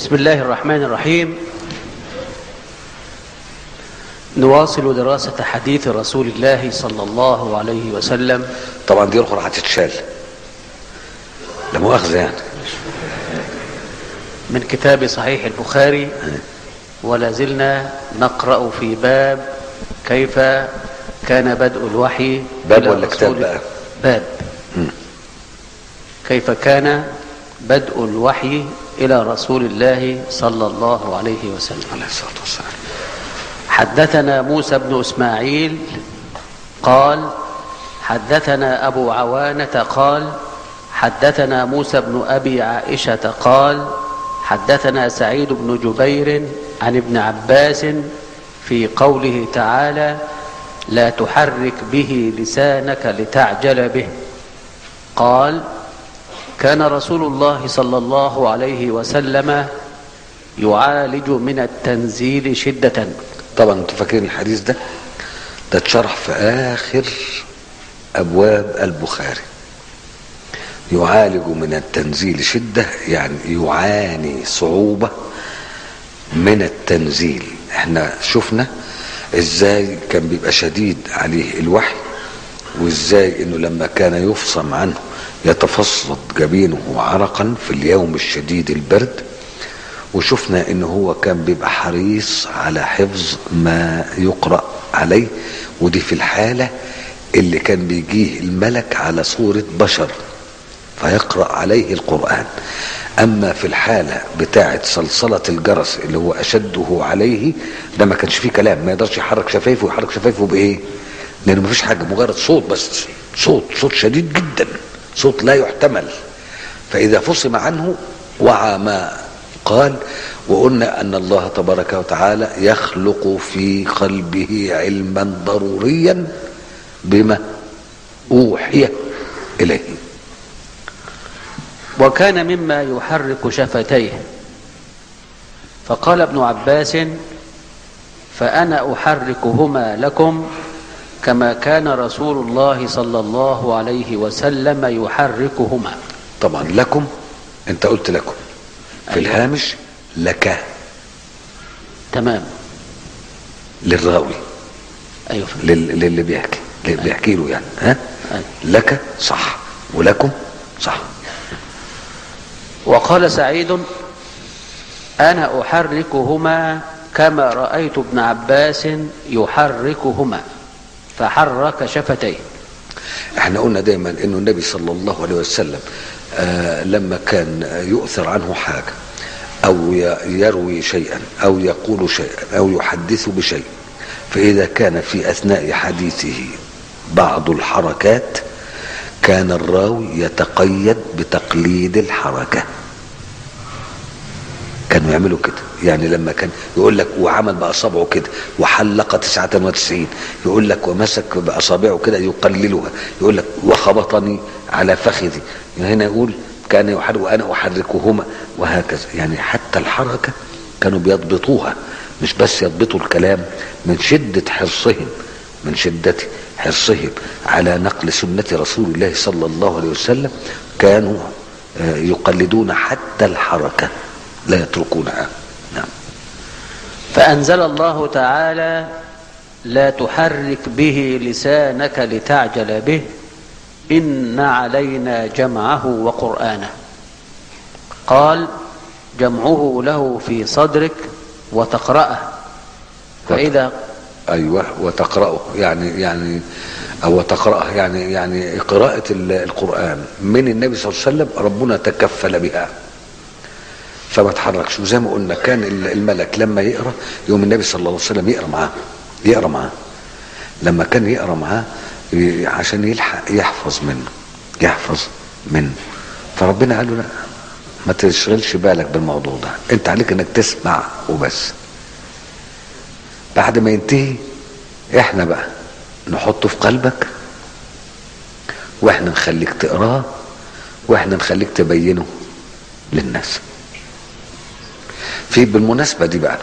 بسم الله الرحمن الرحيم نواصل دراسة حديث رسول الله صلى الله عليه وسلم طبعا دي اخرى هتتشال لا مؤاخذه يعني من كتاب صحيح البخاري ولا زلنا نقرأ في باب كيف كان بدء الوحي باب إلى ولا كتاب رسول- بقى؟ باب مم. كيف كان بدء الوحي إلى رسول الله صلى الله عليه وسلم عليه الصلاه والسلام حدثنا موسى بن اسماعيل قال حدثنا ابو عوانه قال حدثنا موسى بن ابي عائشه قال حدثنا سعيد بن جبير عن ابن عباس في قوله تعالى لا تحرك به لسانك لتعجل به قال كان رسول الله صلى الله عليه وسلم يعالج من التنزيل شده طبعا انتوا فاكرين الحديث ده ده اتشرح في اخر ابواب البخاري يعالج من التنزيل شده يعني يعاني صعوبه من التنزيل احنا شفنا ازاي كان بيبقى شديد عليه الوحي وازاي انه لما كان يفصم عنه يتفصد جبينه عرقا في اليوم الشديد البرد وشفنا ان هو كان بيبقى حريص على حفظ ما يقرأ عليه ودي في الحالة اللي كان بيجيه الملك على صورة بشر فيقرأ عليه القرآن أما في الحالة بتاعة صلصلة الجرس اللي هو أشده عليه ده ما كانش فيه كلام ما يقدرش يحرك شفايفه ويحرك شفايفه بإيه؟ لأنه مفيش حاجة مجرد صوت بس صوت صوت شديد جدا صوت لا يحتمل فإذا فصم عنه وعى ما قال وقلنا أن الله تبارك وتعالى يخلق في قلبه علما ضروريا بما أوحي إليه وكان مما يحرك شفتيه فقال ابن عباس فأنا أحركهما لكم كما كان رسول الله صلى الله عليه وسلم يحركهما طبعا لكم انت قلت لكم في أيوة. الهامش لك تمام للراوي أيوة فهمت. لل- للي بيحكي اللي بيحكي له يعني ها أيوة. لك صح ولكم صح وقال سعيد أنا أحركهما كما رأيت ابن عباس يحركهما فحرك شفتيه احنا قلنا دايما انه النبي صلى الله عليه وسلم آه لما كان يؤثر عنه حاجه او ي- يروي شيئا او يقول شيئا او يحدث بشيء فاذا كان في اثناء حديثه بعض الحركات كان الراوي يتقيد بتقليد الحركه كانوا يعملوا كده يعني لما كان يقول لك وعمل باصابعه كده وحلق 99 يقول لك ومسك باصابعه كده يقللها يقول لك وخبطني على فخذي يعني هنا يقول كان يحرك وانا احركهما وهكذا يعني حتى الحركه كانوا بيضبطوها مش بس يضبطوا الكلام من شده حرصهم من شده حرصهم على نقل سنه رسول الله صلى الله عليه وسلم كانوا آه، يقلدون حتى الحركه لا يتركونها نعم فأنزل الله تعالى لا تحرك به لسانك لتعجل به إن علينا جمعه وقرآنه قال جمعه له في صدرك وتقرأه فإذا ايوه وتقراه يعني يعني او تقراه يعني يعني قراءه ال- القران من النبي صلى الله عليه وسلم ربنا تكفل بها فما تحركش وزي ما قلنا كان ال- الملك لما يقرا يوم النبي صلى الله عليه وسلم يقرا معاه يقرا معاه لما كان يقرا معاه ي- عشان يلحق يحفظ منه يحفظ منه فربنا قال له لا ما تشغلش بالك بالموضوع ده انت عليك انك تسمع وبس بعد ما ينتهي احنا بقى نحطه في قلبك واحنا نخليك تقراه واحنا نخليك تبينه للناس في بالمناسبة دي بقى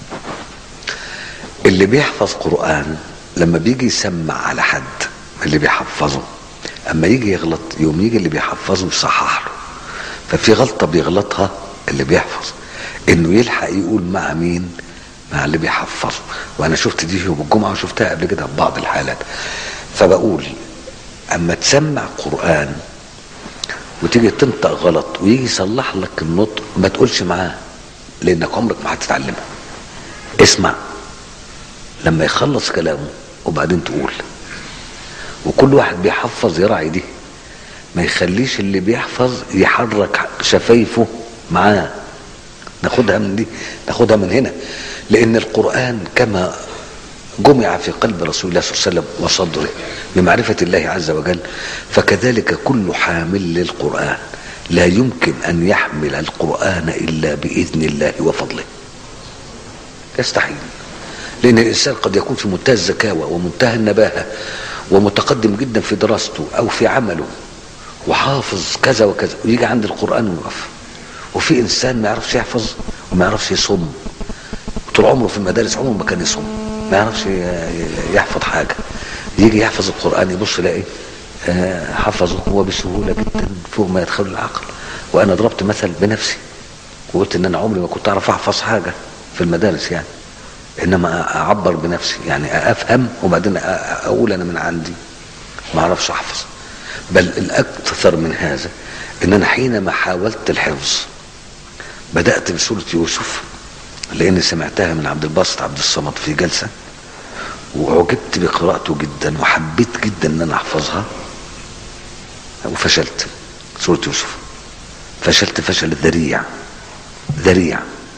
اللي بيحفظ قرآن لما بيجي يسمع على حد اللي بيحفظه اما يجي يغلط يوم يجي اللي بيحفظه يصحح له ففي غلطة بيغلطها اللي بيحفظ انه يلحق يقول مع مين مع اللي بيحفظ وانا شفت دي يوم الجمعه وشفتها قبل كده في بعض الحالات فبقول اما تسمع قران وتيجي تنطق غلط ويجي يصلح لك النطق ما تقولش معاه لانك عمرك ما هتتعلمها اسمع لما يخلص كلامه وبعدين تقول وكل واحد بيحفظ يراعي دي ما يخليش اللي بيحفظ يحرك شفايفه معاه ناخدها من دي ناخدها من هنا لان القران كما جمع في قلب رسول الله صلى الله عليه وسلم وصدره بمعرفه الله عز وجل فكذلك كل حامل للقران لا يمكن ان يحمل القران الا باذن الله وفضله يستحيل لان الانسان قد يكون في منتهى الذكاوه ومنتهى النباهه ومتقدم جدا في دراسته او في عمله وحافظ كذا وكذا ويجي عند القران ويقف وفي انسان ما يعرفش يحفظ وما يعرفش يصم طول عمره في المدارس عمره ما كان يصم ما يعرفش يحفظ حاجه يجي يحفظ القران يبص يلاقي حفظه هو بسهوله جدا فوق ما يدخل العقل وانا ضربت مثل بنفسي وقلت ان انا عمري ما كنت اعرف احفظ حاجه في المدارس يعني انما اعبر بنفسي يعني افهم وبعدين اقول انا من عندي ما اعرفش احفظ بل الاكثر من هذا ان انا حينما حاولت الحفظ بدات بسوره يوسف لاني سمعتها من عبد الباسط عبد الصمد في جلسه وعجبت بقراءته جدا وحبيت جدا ان انا احفظها وفشلت سوره يوسف فشلت فشل ذريع ذريع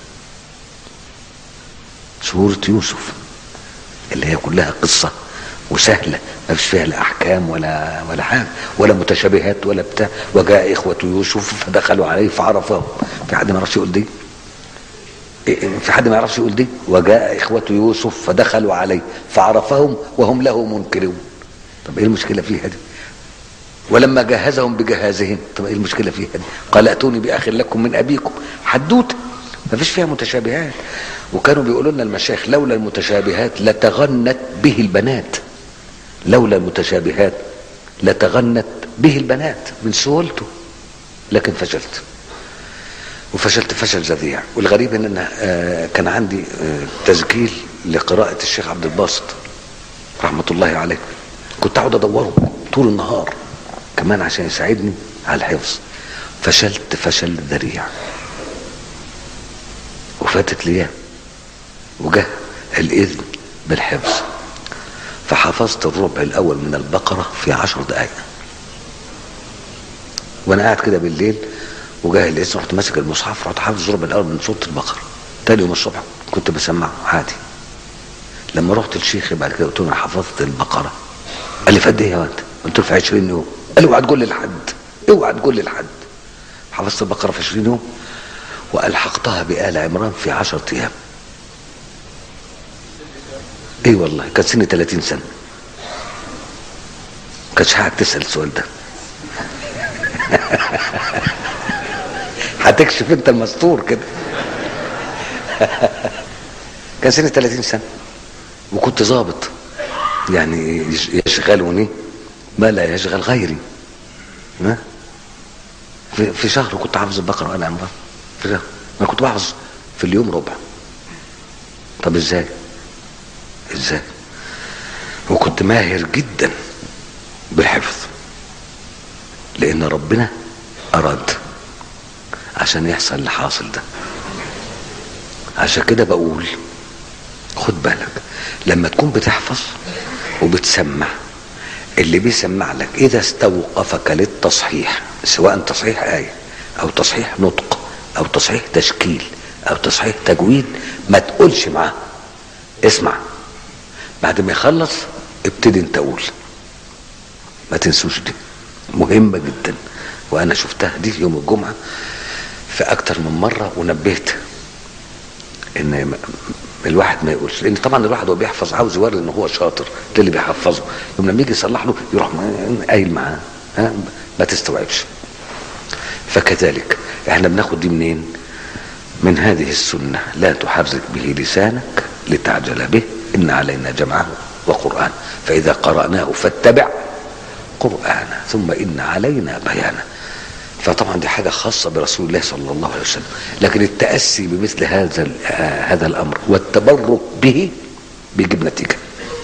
سورة يوسف اللي هي كلها قصة وسهلة ما فيش فيها لا أحكام ولا ولا حاجة ولا متشابهات ولا بتاع وجاء إخوة يوسف فدخلوا عليه فعرفهم في حد ما يعرفش يقول دي؟ في حد ما يعرفش يقول دي؟ وجاء إخوة يوسف فدخلوا عليه فعرفهم وهم له منكرون طب إيه المشكلة فيها دي؟ ولما جهزهم بجهازهم طب إيه المشكلة فيها دي؟ قال أتوني بأخ لكم من أبيكم حدوته ما فيش فيها متشابهات وكانوا بيقولوا لنا المشايخ لولا المتشابهات لتغنت به البنات لولا المتشابهات لتغنت به البنات من سهولته لكن فشلت وفشلت فشل ذريع والغريب ان انا آه كان عندي آه تسجيل لقراءة الشيخ عبد الباسط رحمة الله عليه كنت اقعد ادوره طول النهار كمان عشان يساعدني على الحفظ فشلت فشل ذريع وفاتت لي وجه الإذن بالحفظ فحفظت الربع الأول من البقرة في عشر دقايق وأنا قاعد كده بالليل وجاه الإذن رحت ماسك المصحف رحت حافظ الربع الأول من سورة البقرة تاني يوم الصبح كنت بسمعه عادي لما رحت للشيخ بعد كده قلت له انا حفظت البقرة قال لي في قد ايه يا واد؟ قلت له في 20 يوم قال لي اوعى تقول لي لحد اوعى تقول لي لحد حفظت البقرة في 20 يوم والحقتها بآل عمران في عشرة ايام اي أيوة والله كان سني 30 سنه كانش حقك تسال السؤال ده هتكشف انت المستور كده كان سني 30 سنه وكنت ظابط يعني يشغلني ما لا يشغل غيري ما في, في شهر كنت حافظ البقره وآل عمران في شهر انا كنت بحفظ في اليوم ربع طب ازاي ازاي وكنت ماهر جدا بالحفظ لان ربنا اراد عشان يحصل اللي حاصل ده عشان كده بقول خد بالك لما تكون بتحفظ وبتسمع اللي بيسمع لك اذا استوقفك للتصحيح سواء تصحيح ايه او تصحيح نطق او تصحيح تشكيل او تصحيح تجويد ما تقولش معاه اسمع بعد ما يخلص ابتدي انت قول ما تنسوش دي مهمة جدا وانا شفتها دي يوم الجمعة في اكتر من مرة ونبهت ان الواحد ما يقولش لان طبعا الواحد وهو بيحفظ عاوز يوري ان هو شاطر اللي بيحفظه يوم لما يجي يصلح له يروح قايل معاه ها ما تستوعبش فكذلك احنا بناخد دي منين من هذه السنة لا تحرك به لسانك لتعجل به إن علينا جمعه وقرآن فإذا قرأناه فاتبع قرآنه ثم إن علينا بيانه فطبعا دي حاجة خاصة برسول الله صلى الله عليه وسلم لكن التأسي بمثل هذا ال- آه، هذا الأمر والتبرك به بيجيب نتيجة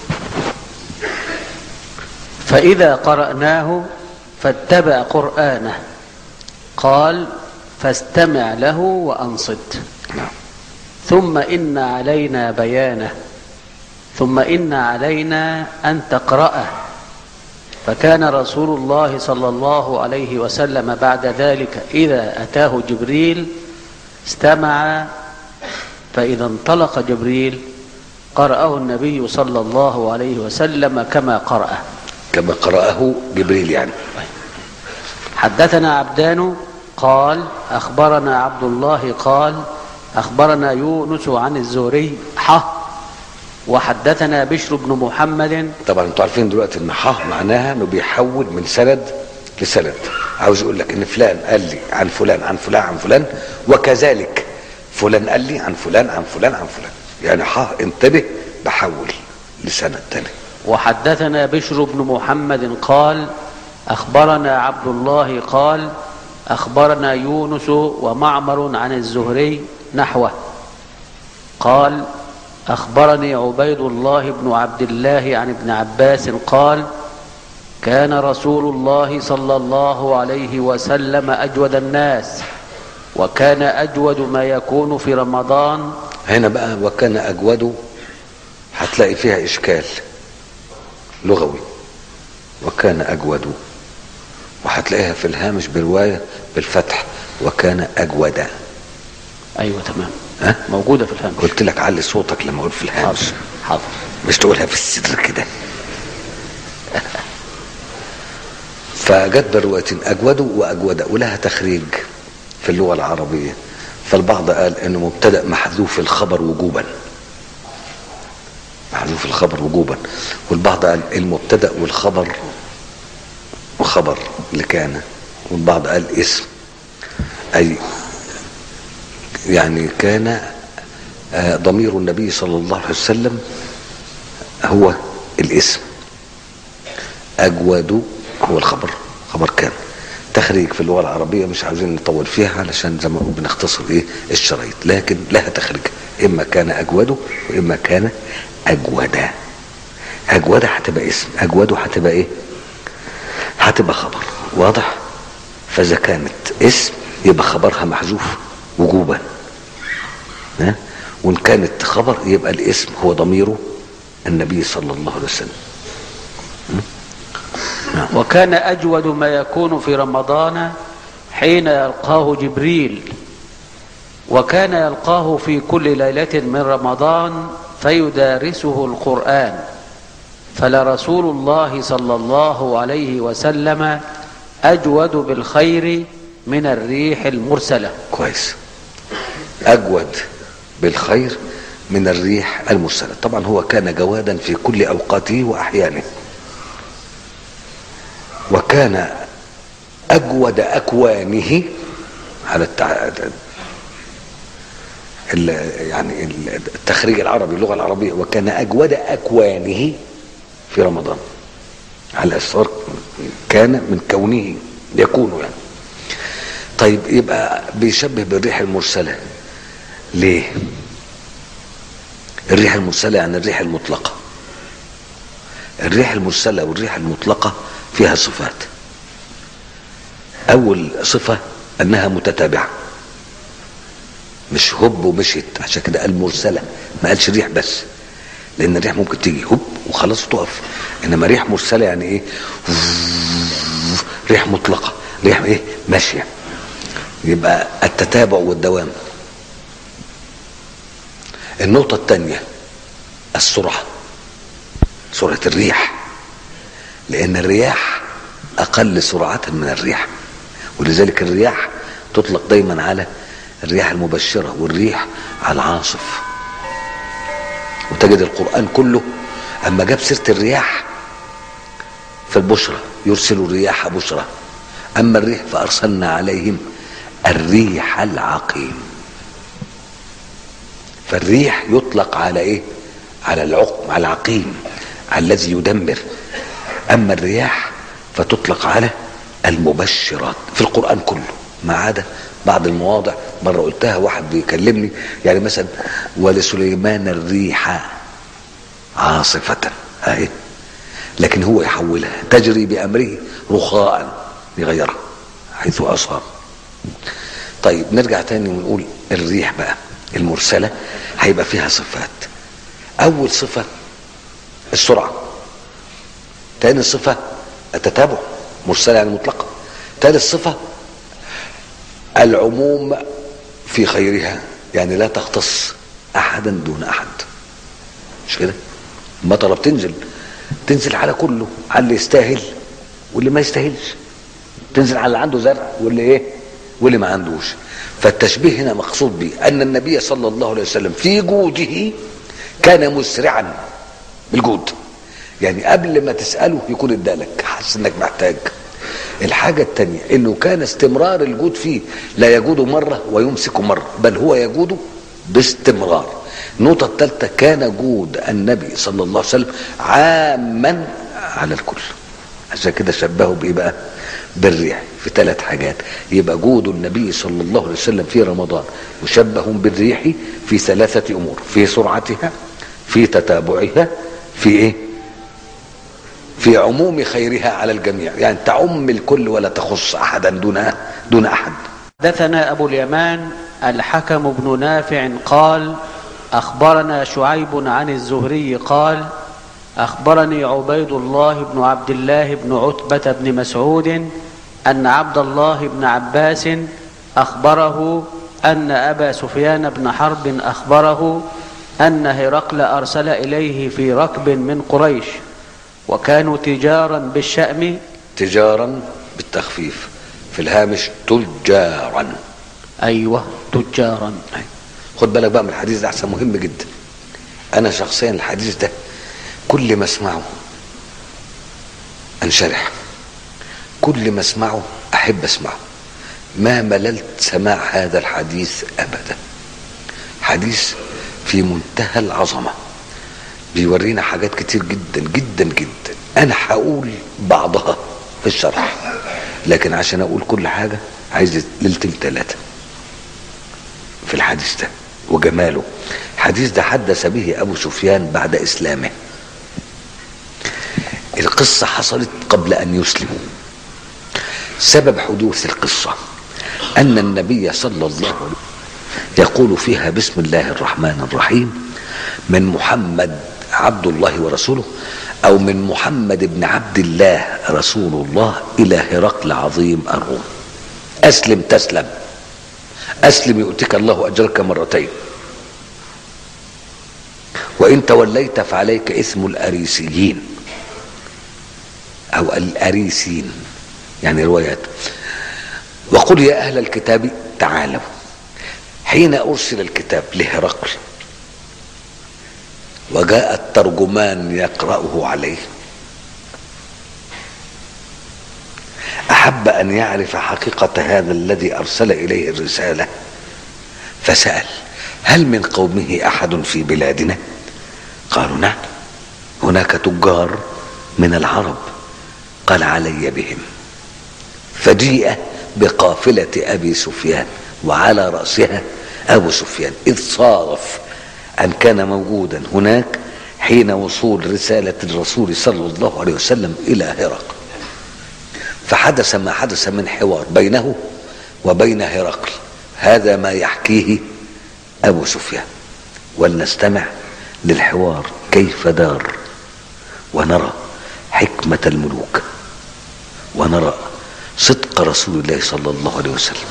فإذا قرأناه فاتبع قرآنه قال فاستمع له وأنصت نعم ثم إن علينا بيانه ثم إن علينا أن تقرأه فكان رسول الله صلى الله عليه وسلم بعد ذلك إذا أتاه جبريل استمع فإذا انطلق جبريل قرأه النبي صلى الله عليه وسلم كما قرأه كما قرأه جبريل يعني حدثنا عبدان قال أخبرنا عبد الله قال أخبرنا يونس عن الزهري حه وحدثنا بشر بن محمد طبعا انتوا عارفين دلوقتي ان حاه معناها انه بيحول من سند لسند عاوز يقول لك ان فلان قال لي عن فلان عن فلان عن فلان وكذلك فلان قال لي عن فلان عن فلان عن فلان يعني حاه انتبه بحول لسند تاني وحدثنا بشر بن محمد قال أخبرنا عبد الله قال أخبرنا يونس ومعمر عن الزهري نحوه قال أخبرني عبيد الله بن عبد الله عن ابن عباس قال كان رسول الله صلى الله عليه وسلم أجود الناس وكان أجود ما يكون في رمضان هنا بقى وكان اجوده هتلاقي فيها اشكال لغوي وكان اجوده وهتلاقيها في الهامش بروايه بالفتح وكان اجودا أيوة تمام ها موجودة في الهامش قلت لك علي صوتك لما اقول في الهامش حاضر حاضر مش تقولها في الصدر كده فجت برواية أجود وأجود ولها تخريج في اللغة العربية فالبعض قال انه مبتدأ محذوف الخبر وجوبا محذوف الخبر وجوبا والبعض قال المبتدأ والخبر وخبر لكان والبعض قال اسم أي يعني كان آه، ضمير النبي صلى الله عليه وسلم هو الاسم أجود هو الخبر خبر كان تخريج في اللغة العربية مش عاوزين نطول فيها علشان زي ما بنقول بنختصر ايه الشرايط لكن لها تخريج اما كان اجوده واما كان اجودا اجودا هتبقى اسم اجوده هتبقى ايه هتبقى خبر واضح فاذا كانت اسم يبقى خبرها محذوف وجوبا ها وان كانت خبر يبقى الاسم هو ضميره النبي صلى الله عليه وسلم وكان أجود ما يكون في رمضان حين يلقاه جبريل وكان يلقاه في كل ليلة من رمضان فيدارسه القرآن فلرسول الله صلى الله عليه وسلم أجود بالخير من الريح المرسلة كويس اجود بالخير من الريح المرسله طبعا هو كان جوادا في كل اوقاته واحيانه وكان اجود اكوانه على التع... ال... يعني ال- التخريج العربي اللغه العربيه وكان اجود اكوانه في رمضان على اسرار كان من كونه يكون يعني طيب يبقى بيشبه بالريح المرسله ليه الريح المرسله يعني الريح المطلقه الريح المرسله والريح المطلقه فيها صفات اول صفه انها متتابعه مش هب ومشيت عشان كده قال مرسله ما قالش ريح بس لان الريح ممكن تيجي هب وخلاص تقف انما ريح مرسله يعني ايه ريح مطلقه ريح ايه ماشيه يبقى التتابع والدوام النقطة الثانية السرعة سرعة الريح لأن الرياح أقل سرعة من الريح ولذلك الرياح تطلق دايما على الرياح المبشرة والريح على العاصف وتجد القرآن كله أما جاب سيرة الرياح في البشرى يرسل الرياح بشرى أما الريح فأرسلنا عليهم الريح العقيم فالريح يطلق على ايه على العقم على العقيم على الذي يدمر اما الرياح فتطلق على المبشرات في القرآن كله ما عدا بعض المواضع مرة قلتها واحد بيكلمني يعني مثلا ولسليمان الريح عاصفة اهي لكن هو يحولها تجري بأمره رخاء يغيرها حيث أصاب طيب نرجع تاني ونقول الريح بقى المرسلة هيبقى فيها صفات أول صفة السرعة تاني صفة التتابع مرسلة يعني مطلقة ثالث صفة العموم في خيرها يعني لا تختص أحدا دون أحد مش كده المطره بتنزل تنزل على كله على اللي يستاهل واللي ما يستاهلش تنزل على اللي عنده زرع واللي ايه واللي ما عندوش فالتشبيه هنا مقصود به ان النبي صلى الله عليه وسلم في جوده كان مسرعا بالجود يعني قبل ما تساله يكون ادالك حاسس انك محتاج الحاجة التانية انه كان استمرار الجود فيه لا يجود مرة ويمسك مرة بل هو يجود باستمرار النقطة الثالثة كان جود النبي صلى الله عليه وسلم عاما على الكل عشان كده شبهه بإيه بقى؟ بالريح في ثلاث حاجات يبقى جود النبي صلى الله عليه وسلم في رمضان مشبه بالريح في ثلاثة أمور في سرعتها في تتابعها في إيه؟ في عموم خيرها على الجميع يعني تعم الكل ولا تخص أحدا دون دون أحد حدثنا أبو اليمان الحكم بن نافع قال أخبرنا شعيب عن الزهري قال أخبرني عبيد الله بن عبد الله بن عتبة بن مسعود أن عبد الله بن عباس أخبره أن أبا سفيان بن حرب أخبره أن هرقل أرسل إليه في ركب من قريش وكانوا تجارا بالشأم تجارا بالتخفيف في الهامش تجارا أيوة تجارا خد بالك بقى من الحديث ده احسن مهم جدا انا شخصيا الحديث ده كل ما اسمعه انشرح كل ما اسمعه احب اسمعه ما مللت سماع هذا الحديث ابدا حديث في منتهى العظمه بيورينا حاجات كتير جدا جدا جدا انا هقول بعضها في الشرح لكن عشان اقول كل حاجه عايز ليلتين ثلاثه في الحديث ده وجماله الحديث ده حدث به ابو سفيان بعد اسلامه القصه حصلت قبل ان يسلم سبب حدوث القصه ان النبي صلى الله عليه وسلم يقول فيها بسم الله الرحمن الرحيم من محمد عبد الله ورسوله او من محمد بن عبد الله رسول الله الى هرقل عظيم الروم اسلم تسلم اسلم يؤتك الله اجرك مرتين وان توليت فعليك اثم الاريسيين او الاريسين يعني روايات وقل يا اهل الكتاب تعالوا حين ارسل الكتاب لهرقل وجاء الترجمان يقرأه عليه أحب أن يعرف حقيقة هذا الذي أرسل إليه الرسالة فسأل هل من قومه أحد في بلادنا قالوا نعم هناك تجار من العرب قال علي بهم فجيء بقافلة أبي سفيان وعلى رأسها أبو سفيان إذ صادف أن كان موجودا هناك حين وصول رسالة الرسول صلى الله عليه وسلم إلى هرقل فحدث ما حدث من حوار بينه وبين هرقل هذا ما يحكيه أبو سفيان ولنستمع للحوار كيف دار ونرى حكمة الملوك ونرى صدق رسول الله صلى الله عليه وسلم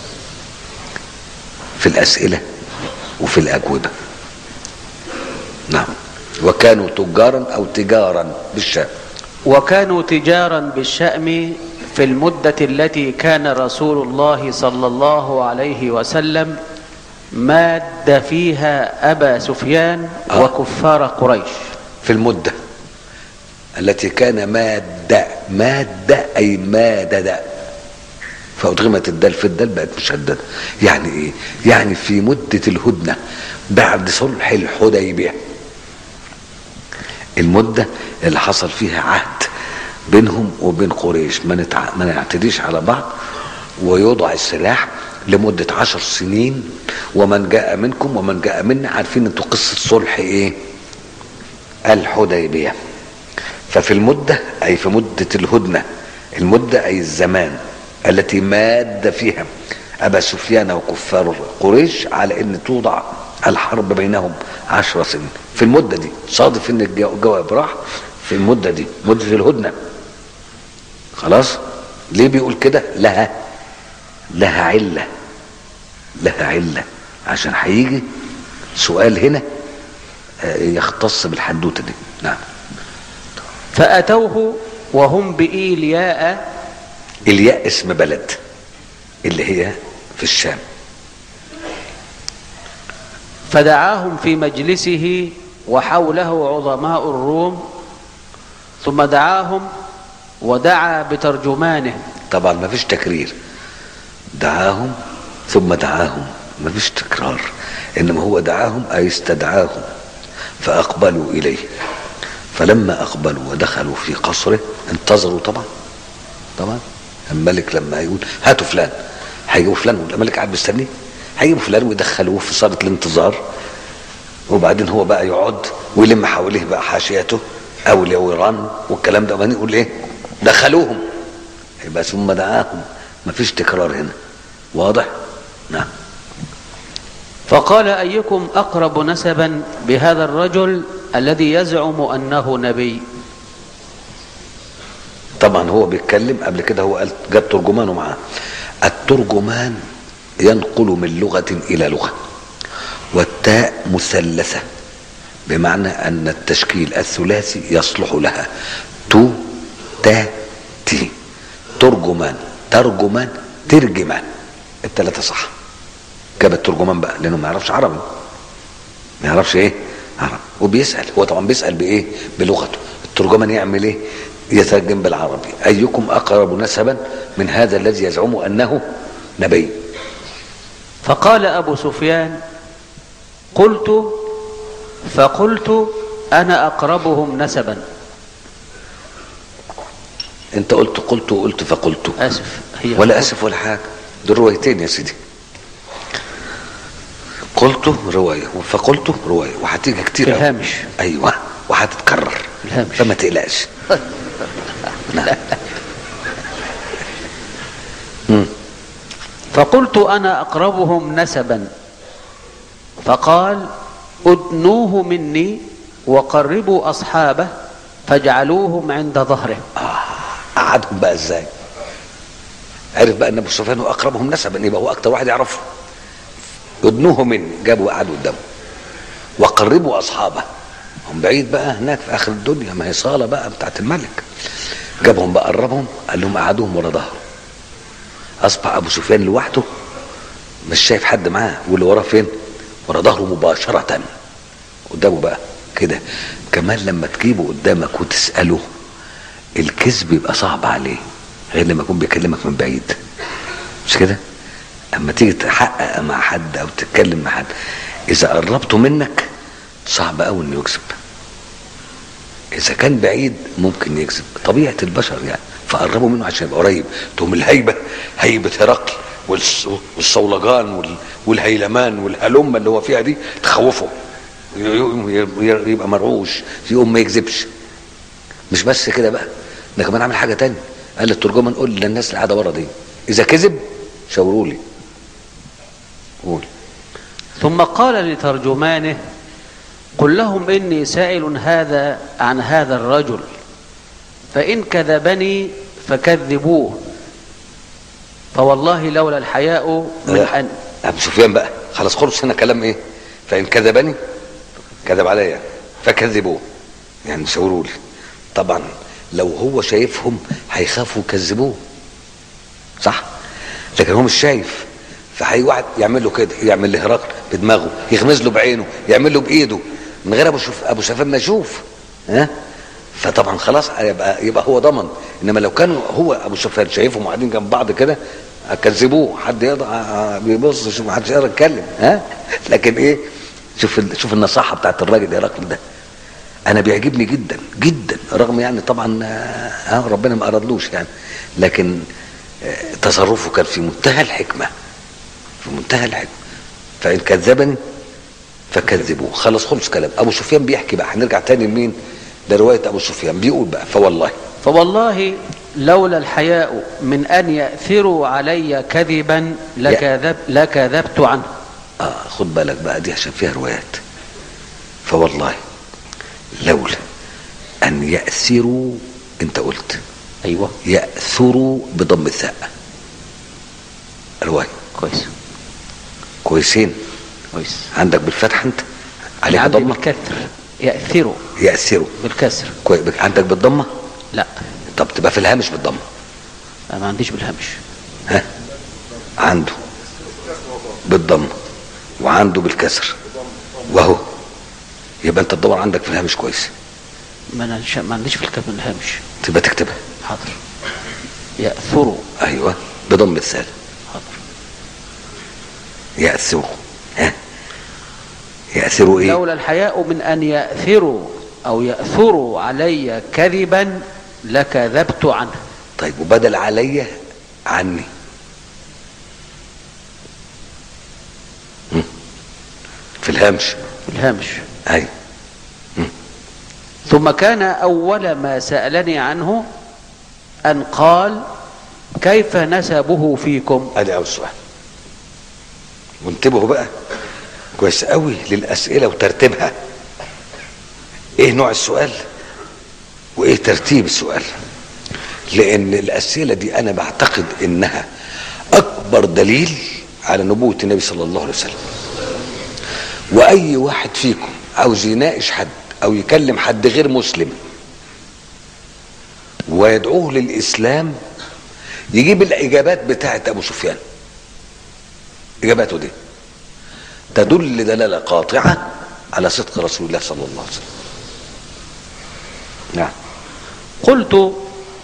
في الأسئلة وفي الأجوبة نعم وكانوا تجارا أو تجارا بالشام وكانوا تجارا بالشأم في المدة التي كان رسول الله صلى الله عليه وسلم ماد فيها أبا سفيان آه. وكفار قريش في المدة التي كان مادة مادة أي مادة فأدغمت الدال في الدال بقت مشددة يعني إيه؟ يعني في مدة الهدنة بعد صلح الحديبية المدة اللي حصل فيها عهد بينهم وبين قريش ما, نتع... ما نعتديش على بعض ويوضع السلاح لمدة عشر سنين ومن جاء منكم ومن جاء منا عارفين انتوا قصة صلح ايه الحديبية ففي المدة اي في مدة الهدنة المدة اي الزمان التي ماد فيها ابا سفيان وكفار قريش على ان توضع الحرب بينهم عشر سنين في المدة دي صادف ان الجواب راح في المدة دي مدة الهدنة خلاص ليه بيقول كده لها لها علة لها علة عشان هيجي سؤال هنا يختص بالحدوتة دي نعم فأتوه وهم بإيلياء الياء اسم بلد اللي هي في الشام فدعاهم في مجلسه وحوله عظماء الروم ثم دعاهم ودعا بترجمانه طبعا ما فيش تكرير دعاهم ثم دعاهم ما فيش تكرار انما هو دعاهم اي استدعاهم فاقبلوا اليه فلما اقبلوا ودخلوا في قصره انتظروا طبعا طبعا الملك لما يقول هاتوا فلان هيجيبوا فلان والملك قاعد مستنيه هيجيبوا فلان ويدخلوه في صاله الانتظار وبعدين هو بقى يقعد ويلم حواليه بقى حاشيته او اليوران والكلام ده وبعدين يقول ايه دخلوهم يبقى ثم دعاهم ما فيش تكرار هنا واضح نعم فقال أيكم أقرب نسبا بهذا الرجل الذي يزعم أنه نبي طبعا هو بيتكلم قبل كده هو قال جاب ترجمانه معاه الترجمان ينقل من لغة إلى لغة والتاء مثلثة بمعنى أن التشكيل الثلاثي يصلح لها تو تا تي ترجمان ترجمان ترجمان الثلاثة صح جاب الترجمان بقى لأنه ما يعرفش عربي ما يعرفش إيه عربي وبيسأل هو طبعا بيسأل بإيه بلغته الترجمان يعمل إيه يترجم بالعربي أيكم أقرب نسبا من هذا الذي يزعم أنه نبي فقال أبو سفيان قلت فقلت أنا أقربهم نسبا انت قلت قلت وقلت فقلت آسف هي ولا اسف ولا حاجه دول روايتين يا سيدي قلت روايه فقلت روايه وهتيجي كتير أوي. الهامش ايوه وهتتكرر الهامش. فما تقلقش نعم مم. فقلت أنا أقربهم نسبا فقال أدنوه مني وقربوا أصحابه فاجعلوهم عند ظهره قعدهم بقى ازاي عرف بقى ان ابو سفيان هو اقربهم نسبا يبقى هو اكتر واحد يعرفه يدنوه مني جابوا قعدوا قدامه وقربوا اصحابه هم بعيد بقى هناك في اخر الدنيا ما هي صاله بقى بتاعت الملك جابهم بقى قربهم قال لهم قعدوهم ورا ظهره اصبح ابو سفيان لوحده مش شايف حد معاه واللي وراه فين ورا ظهره مباشره قدامه بقى كده كمان لما تجيبه قدامك وتساله الكذب يبقى صعب عليه غير لما يكون بيكلمك من بعيد مش كده اما تيجي تحقق مع حد او تتكلم مع حد اذا قربته منك صعب قوي انه يكذب اذا كان بعيد ممكن يكذب طبيعه البشر يعني فقربوا منه عشان يبقى قريب تقوم الهيبه هيبه هرقل والص- والصولجان وال- والهيلمان والهلمه اللي هو فيها دي تخوفه يقوم ي- يبقى مرعوش يقوم ما يكذبش مش بس كده بقى ده كمان عمل حاجه تانية قال للترجمان قول للناس اللي قاعده بره دي اذا كذب شاوروا لي قول ثم قال لترجمانه قل لهم إني سائل هذا عن هذا الرجل فإن كذبني فكذبوه فوالله لولا الحياء من لا. أن ابو سفيان بقى خلاص خلص هنا كلام ايه فان كذبني كذب عليا فكذبوه يعني شاوروا لي طبعا لو هو شايفهم هيخافوا يكذبوه صح لكن هو مش شايف فهي واحد يعمل له كده يعمل له هرقل بدماغه يغمز له بعينه يعمل له بايده من غير ابو شوف ابو سفيان ما يشوف ها فطبعا خلاص يبقى يبقى هو ضمن انما لو كان هو ابو سفيان شايفهم قاعدين جنب بعض كده كذبوه حد يقدر بيبص شوف محدش يقدر يتكلم ها لكن ايه شوف ال- شوف النصاحه بتاعت الراجل هرقل ده انا بيعجبني جدا جدا رغم يعني طبعا آه آه، ربنا ما ارادلوش يعني لكن آه، تصرفه كان في منتهى الحكمه في منتهى الحكمه فان كذبني فكذبوه خلص خلص كلام ابو سفيان بيحكي بقى هنرجع تاني لمين لروايه ابو سفيان بيقول بقى فوالله فوالله لولا الحياء من أن يأثروا علي كذبا لكذب لكذبت عنه اه خد بالك بقى دي عشان فيها روايات فوالله لولا ان يأثروا انت قلت أيوة يأثروا بضم الثاء رواية كويس كويسين كويس عندك بالفتح انت أنا عليك عندي ضمة بالكسر يأثروا يأثروا بالكسر كويس عندك بالضمة لا طب تبقى في الهامش بالضمة أنا ما عنديش بالهمش ها عنده بالضمة وعنده بالكسر وهو يبقى انت تدور عندك في الهامش كويس ما أنا ش- ما عنديش في الكتاب الهامش تبقى تكتبها حاضر يأثروا ايوه بضم الثالث حاضر يأثروا ها يأثروا ايه لولا الحياء من أن يأثروا أو يأثروا علي كذبا لكذبت عنه طيب وبدل عليا عني هم؟ في الهامش الهامش ايوه ثم كان أول ما سألني عنه أن قال كيف نسبه فيكم ادي اول سؤال وانتبهوا بقى كويس قوي للاسئله وترتيبها ايه نوع السؤال وايه ترتيب السؤال لان الاسئله دي انا بعتقد انها اكبر دليل على نبوه النبي صلى الله عليه وسلم واي واحد فيكم عاوز يناقش حد او يكلم حد غير مسلم ويدعوه للاسلام يجيب الاجابات بتاعت ابو سفيان اجاباته دي تدل دلاله قاطعه على صدق رسول الله صلى الله عليه وسلم نعم قلت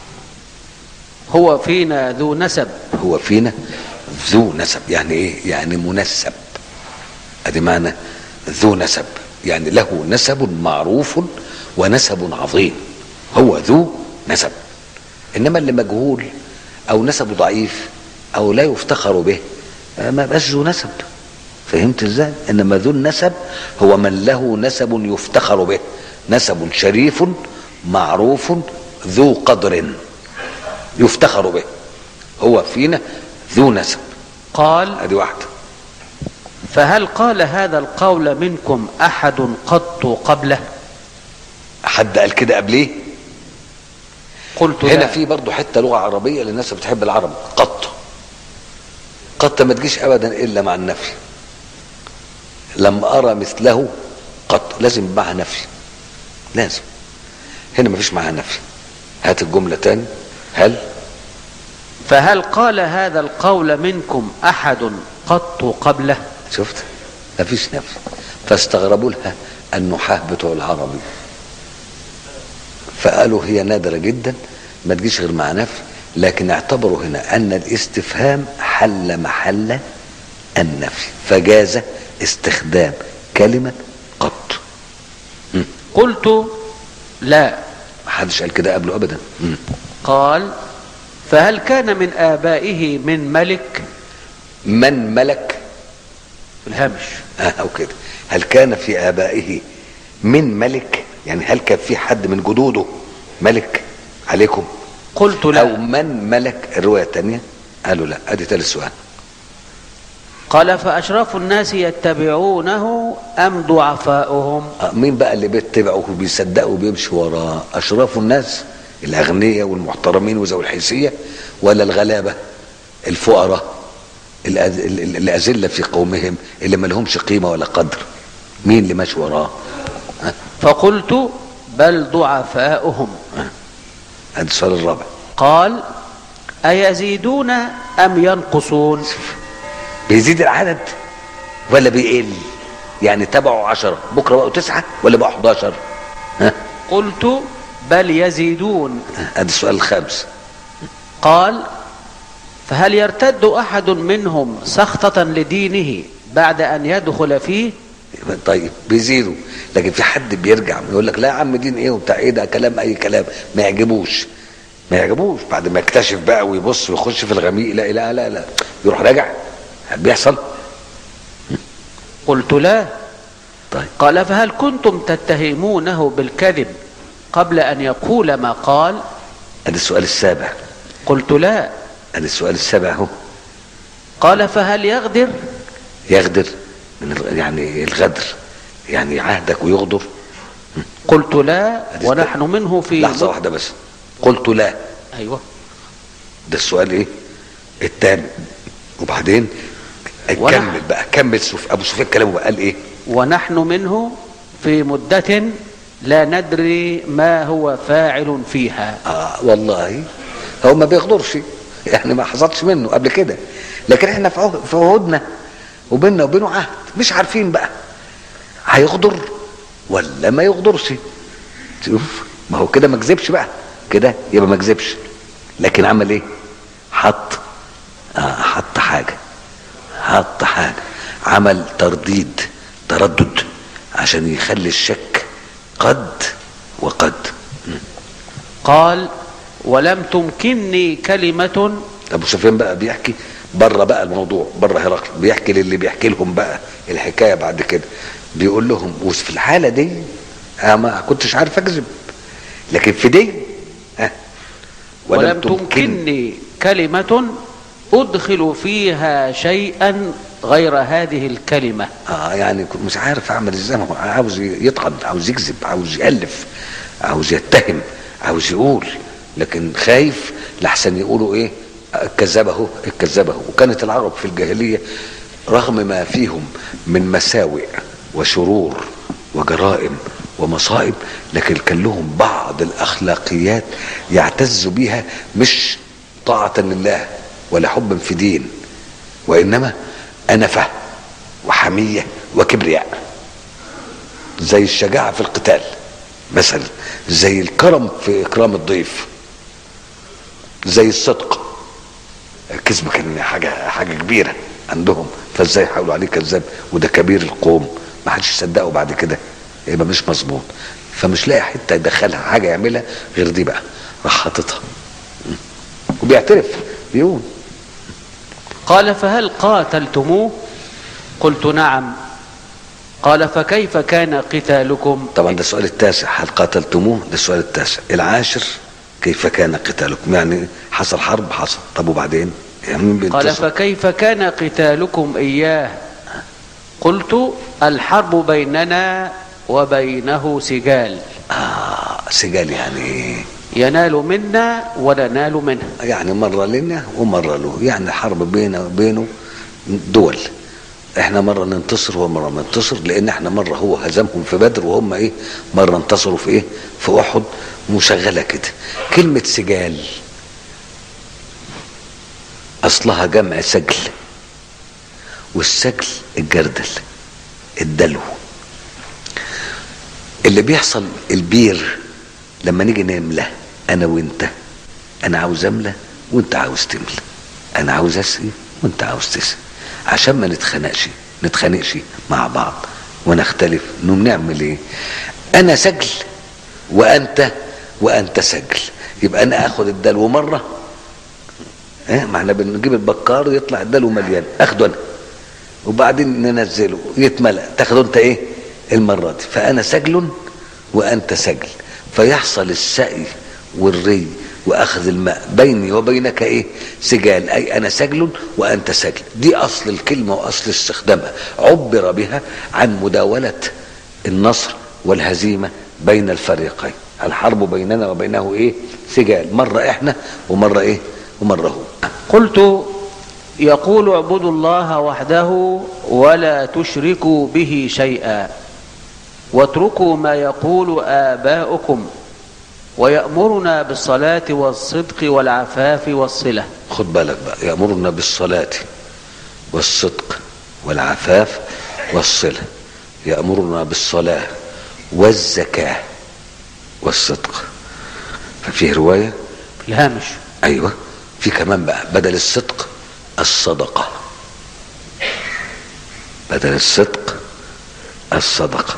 هو فينا ذو نسب هو فينا ذو نسب يعني ايه يعني منسب ادي معنى ذو نسب يعني له نسب معروف ونسب عظيم هو ذو نسب انما اللي مجهول او نسبه ضعيف او لا يفتخر به آه، ما بقاش ذو نسب فهمت ازاي انما ذو النسب هو من له نسب يفتخر به نسب شريف معروف ذو قدر يفتخر به هو فينا ذو نسب قال ادي واحده فهل قال هذا القول منكم أحد قط قبله حد قال كده قبليه قلت هنا لا. في برضه حته لغه عربيه للناس اللي بتحب العرب قط قط ما تجيش ابدا الا مع النفي لم ارى مثله قط لازم معها نفي لازم هنا ما فيش معها نفي هات الجمله تاني هل فهل قال هذا القول منكم أحد قط قبله شفت ما فيش نفي فاستغربوا لها النحاة بتوع العربي فقالوا هي نادرة جدا ما تجيش غير مع نفي لكن اعتبروا هنا أن الاستفهام حل محل النفي فجاز استخدام كلمة قط مم. قلت لا ما حدش قال كده قبله أبدا مم. قال فهل كان من آبائه من ملك من ملك في الهامش آه، أو كده هل كان في آبائه من ملك يعني هل كان في حد من جدوده ملك عليكم قلت أو لا من ملك الرواية الثانية قالوا لا أدي ثالث سؤال قال فأشراف الناس يتبعونه أم ضعفاؤهم آه، مين بقى اللي بيتبعه وبيصدقه وبيمشي وراه أشراف الناس الأغنياء والمحترمين وذوي الحيثية ولا الغلابة الفقراء الأذ- ال- ال- الأذلة في قومهم اللي ما لهمش قيمة ولا قدر مين اللي ماشي وراه ها؟ فقلت بل ضعفاؤهم هذا السؤال الرابع قال أيزيدون أم ينقصون بيزيد العدد ولا بيقل يعني تبعوا عشرة بكرة بقوا تسعة ولا بقوا 11 ها قلت بل يزيدون هذا السؤال الخامس قال فهل يرتد أحد منهم سخطة لدينه بعد أن يدخل فيه طيب بيزيدوا لكن في حد بيرجع يقول لك لا يا عم دين ايه وبتاع ايه ده كلام اي كلام ما يعجبوش ما يعجبوش بعد ما يكتشف بقى ويبص ويخش في الغميق لا لا لا لا يروح راجع بيحصل قلت لا طيب قال فهل كنتم تتهمونه بالكذب قبل أن يقول ما قال ادي السؤال السابع قلت لا ادي السؤال السابع اهو قال فهل يغدر يغدر من الغ- يعني الغدر يعني عهدك ويغدر قلت لا ونحن منه في لحظه واحده بس قلت لا أيوة ده السؤال ايه التاني وبعدين ولا- كمل بقى كمل سوف ابو سفيان كلامه بقى قال ايه ونحن منه في مدة لا ندري ما هو فاعل فيها اه والله هو ما بيغدرش يعني ما حصلش منه قبل كده لكن احنا في عهد- في عهودنا وبيننا وبينه عهد مش عارفين بقى هيغدر ولا ما يغدرش شوف ما هو كده ما كذبش بقى كده يبقى ما كذبش لكن عمل ايه حط آه حط حاجه حط حاجه عمل ترديد تردد عشان يخلي الشك قد وقد قال ولم تمكنني كلمة ابو سفيان بقى بيحكي بره بقى الموضوع بره هرقل بيحكي للي بيحكي لهم بقى الحكايه بعد كده بيقول لهم وفي الحاله دي انا ما كنتش عارف اكذب لكن في دي ها ولم تمكنني كلمة أدخل فيها شيئا غير هذه الكلمة اه يعني كنت مش عارف اعمل ازاي ما هو عاوز يطعن عاوز يكذب عاوز يالف عاوز يتهم عاوز يقول لكن خايف لحسن يقولوا ايه كذبه كذبه وكانت العرب في الجاهليه رغم ما فيهم من مساوئ وشرور وجرائم ومصائب لكن كان لهم بعض الاخلاقيات يعتز بها مش طاعه لله ولا حبا في دين وانما انفه وحميه وكبرياء زي الشجاعه في القتال مثلا زي الكرم في اكرام الضيف زي الصدق الكذب كان حاجه حاجه كبيره عندهم فازاي يحاولوا عليه كذاب وده كبير القوم ما حدش يصدقه بعد كده يبقى مش مظبوط فمش لاقي حته يدخلها حاجه يعملها غير دي بقى راح حاططها وبيعترف بيقول قال فهل قاتلتموه قلت نعم قال فكيف كان قتالكم طبعا ده السؤال التاسع هل قاتلتموه ده السؤال التاسع العاشر كيف كان قتالكم يعني حصل حرب حصل طب وبعدين يعني مين قال بينتصر فكيف كان قتالكم إياه قلت الحرب بيننا وبينه سجال آه سجال يعني ايه ينال منا وننال منه يعني مرة لنا ومرة له يعني حرب بينه وبينه دول احنا مرة ننتصر ومرة ننتصر لان احنا مرة هو هزمهم في بدر وهم ايه مرة انتصروا في ايه في احد مشغلة كده كلمة سجال اصلها جمع سجل والسجل الجردل الدلو اللي بيحصل البير لما نيجي نملى انا وانت انا عاوز املى وانت عاوز تملى انا عاوز اسقي وانت عاوز تسقي عشان ما نتخانقش نتخانقش مع بعض ونختلف نقوم نعمل ايه انا سجل وانت وانت سجل يبقى انا اخد الدلو مره اه ما احنا بنجيب البكار يطلع الدلو مليان اخده انا وبعدين ننزله يتملأ تاخده انت ايه المرة دي فانا سجل وانت سجل فيحصل السقي والري واخذ الماء بيني وبينك ايه سجال اي انا سجل وانت سجل دي اصل الكلمه واصل استخدامها عبر بها عن مداوله النصر والهزيمه بين الفريقين الحرب بيننا وبينه ايه سجال مره احنا ومره ايه ومره هو قلت يقول اعبدوا الله وحده ولا تشركوا به شيئا واتركوا ما يقول آباؤكم ويأمرنا بالصلاة والصدق والعفاف والصلة خد بالك بقى يأمرنا بالصلاة والصدق والعفاف والصلة يأمرنا بالصلاة والزكاة والصدق ففيه رواية الهامش أيوة في كمان بقى بدل الصدق الصدقة بدل الصدق الصدقة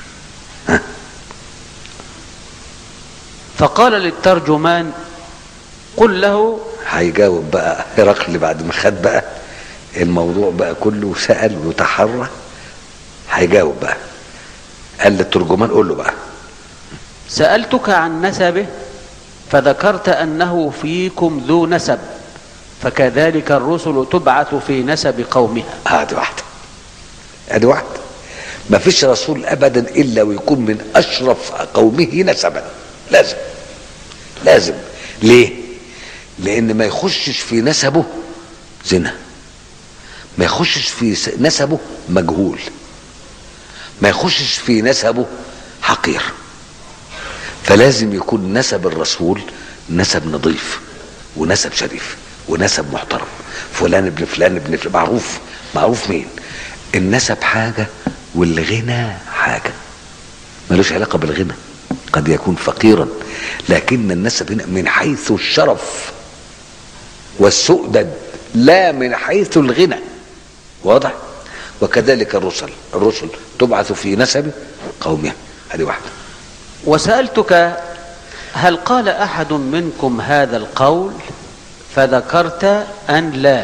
فقال للترجمان قل له هيجاوب بقى هرقل بعد ما خد بقى الموضوع بقى كله وسأل وتحرى هيجاوب بقى قال للترجمان قول له بقى سألتك عن نسبه فذكرت أنه فيكم ذو نسب فكذلك الرسل تبعث في نسب قومها ادي واحدة ادي واحدة ما فيش رسول ابدا الا ويكون من اشرف قومه نسبا لازم لازم ليه لان ما يخشش في نسبه زنا ما يخشش في س- نسبه مجهول ما يخشش في نسبه حقير فلازم يكون نسب الرسول نسب نظيف ونسب شريف ونسب محترم فلان ابن فلان ابن فلان معروف معروف مين النسب حاجة والغنى حاجة ملوش علاقة بالغنى قد يكون فقيرا لكن النسب هنا من حيث الشرف والسؤدد لا من حيث الغنى واضح وكذلك الرسل الرسل تبعث في نسب قومها هذه واحده وسألتك هل قال أحد منكم هذا القول فذكرت أن لا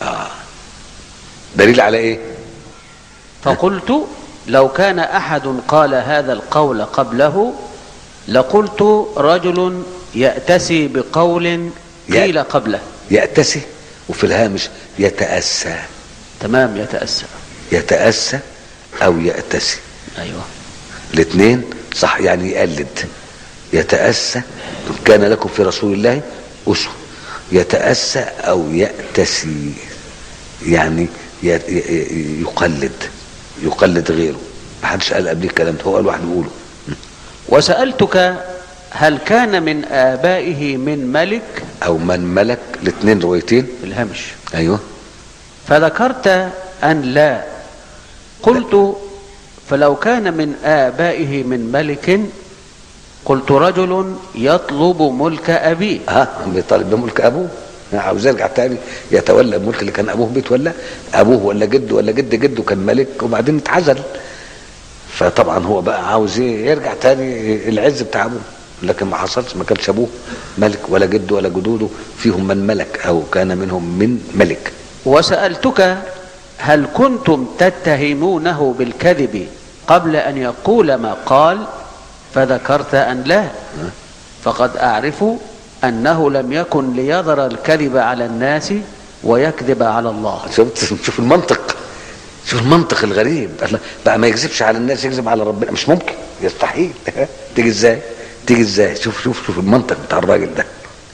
دليل على ايه فقلت لو كان أحد قال هذا القول قبله لقلت رجل يأتسي بقول قيل قبله يأتسي وفي الهامش يتأسى تمام يتأسى يتأسى أو يأتسي أيوه الاثنين صح يعني يقلد يتأسى كان لكم في رسول الله أسوة يتأسى أو يأتسي يعني ي- ي- يقلد يقلد غيره محدش قال قبل الكلام ده هو قال واحد بيقوله وسألتك هل كان من آبائه من ملك أو من ملك الاثنين روايتين في الهمش أيوه فذكرت أن لا قلت فلو كان من آبائه من ملك قلت رجل يطلب ملك أبيه ها بيطالب بملك ابوه عاوز يرجع تاني يتولى الملك اللي كان ابوه بيتولى ابوه ولا جده ولا جد جده كان ملك وبعدين اتعزل فطبعا هو بقى عاوز ايه يرجع تاني العز بتاع ابوه لكن ما حصلش ما كانش ابوه ملك ولا جده ولا جدوده فيهم من ملك او كان منهم من ملك وسألتك هل كنتم تتهمونه بالكذب قبل أن يقول ما قال فذكرت أن لا فقد أعرف أنه لم يكن ليظهر الكذب على الناس ويكذب على الله شفت شوف المنطق شوف المنطق الغريب بقى ما يكذبش على الناس يكذب على ربنا مش ممكن يستحيل تيجي ازاي تيجي ازاي شوف شوف شوف المنطق بتاع الراجل ده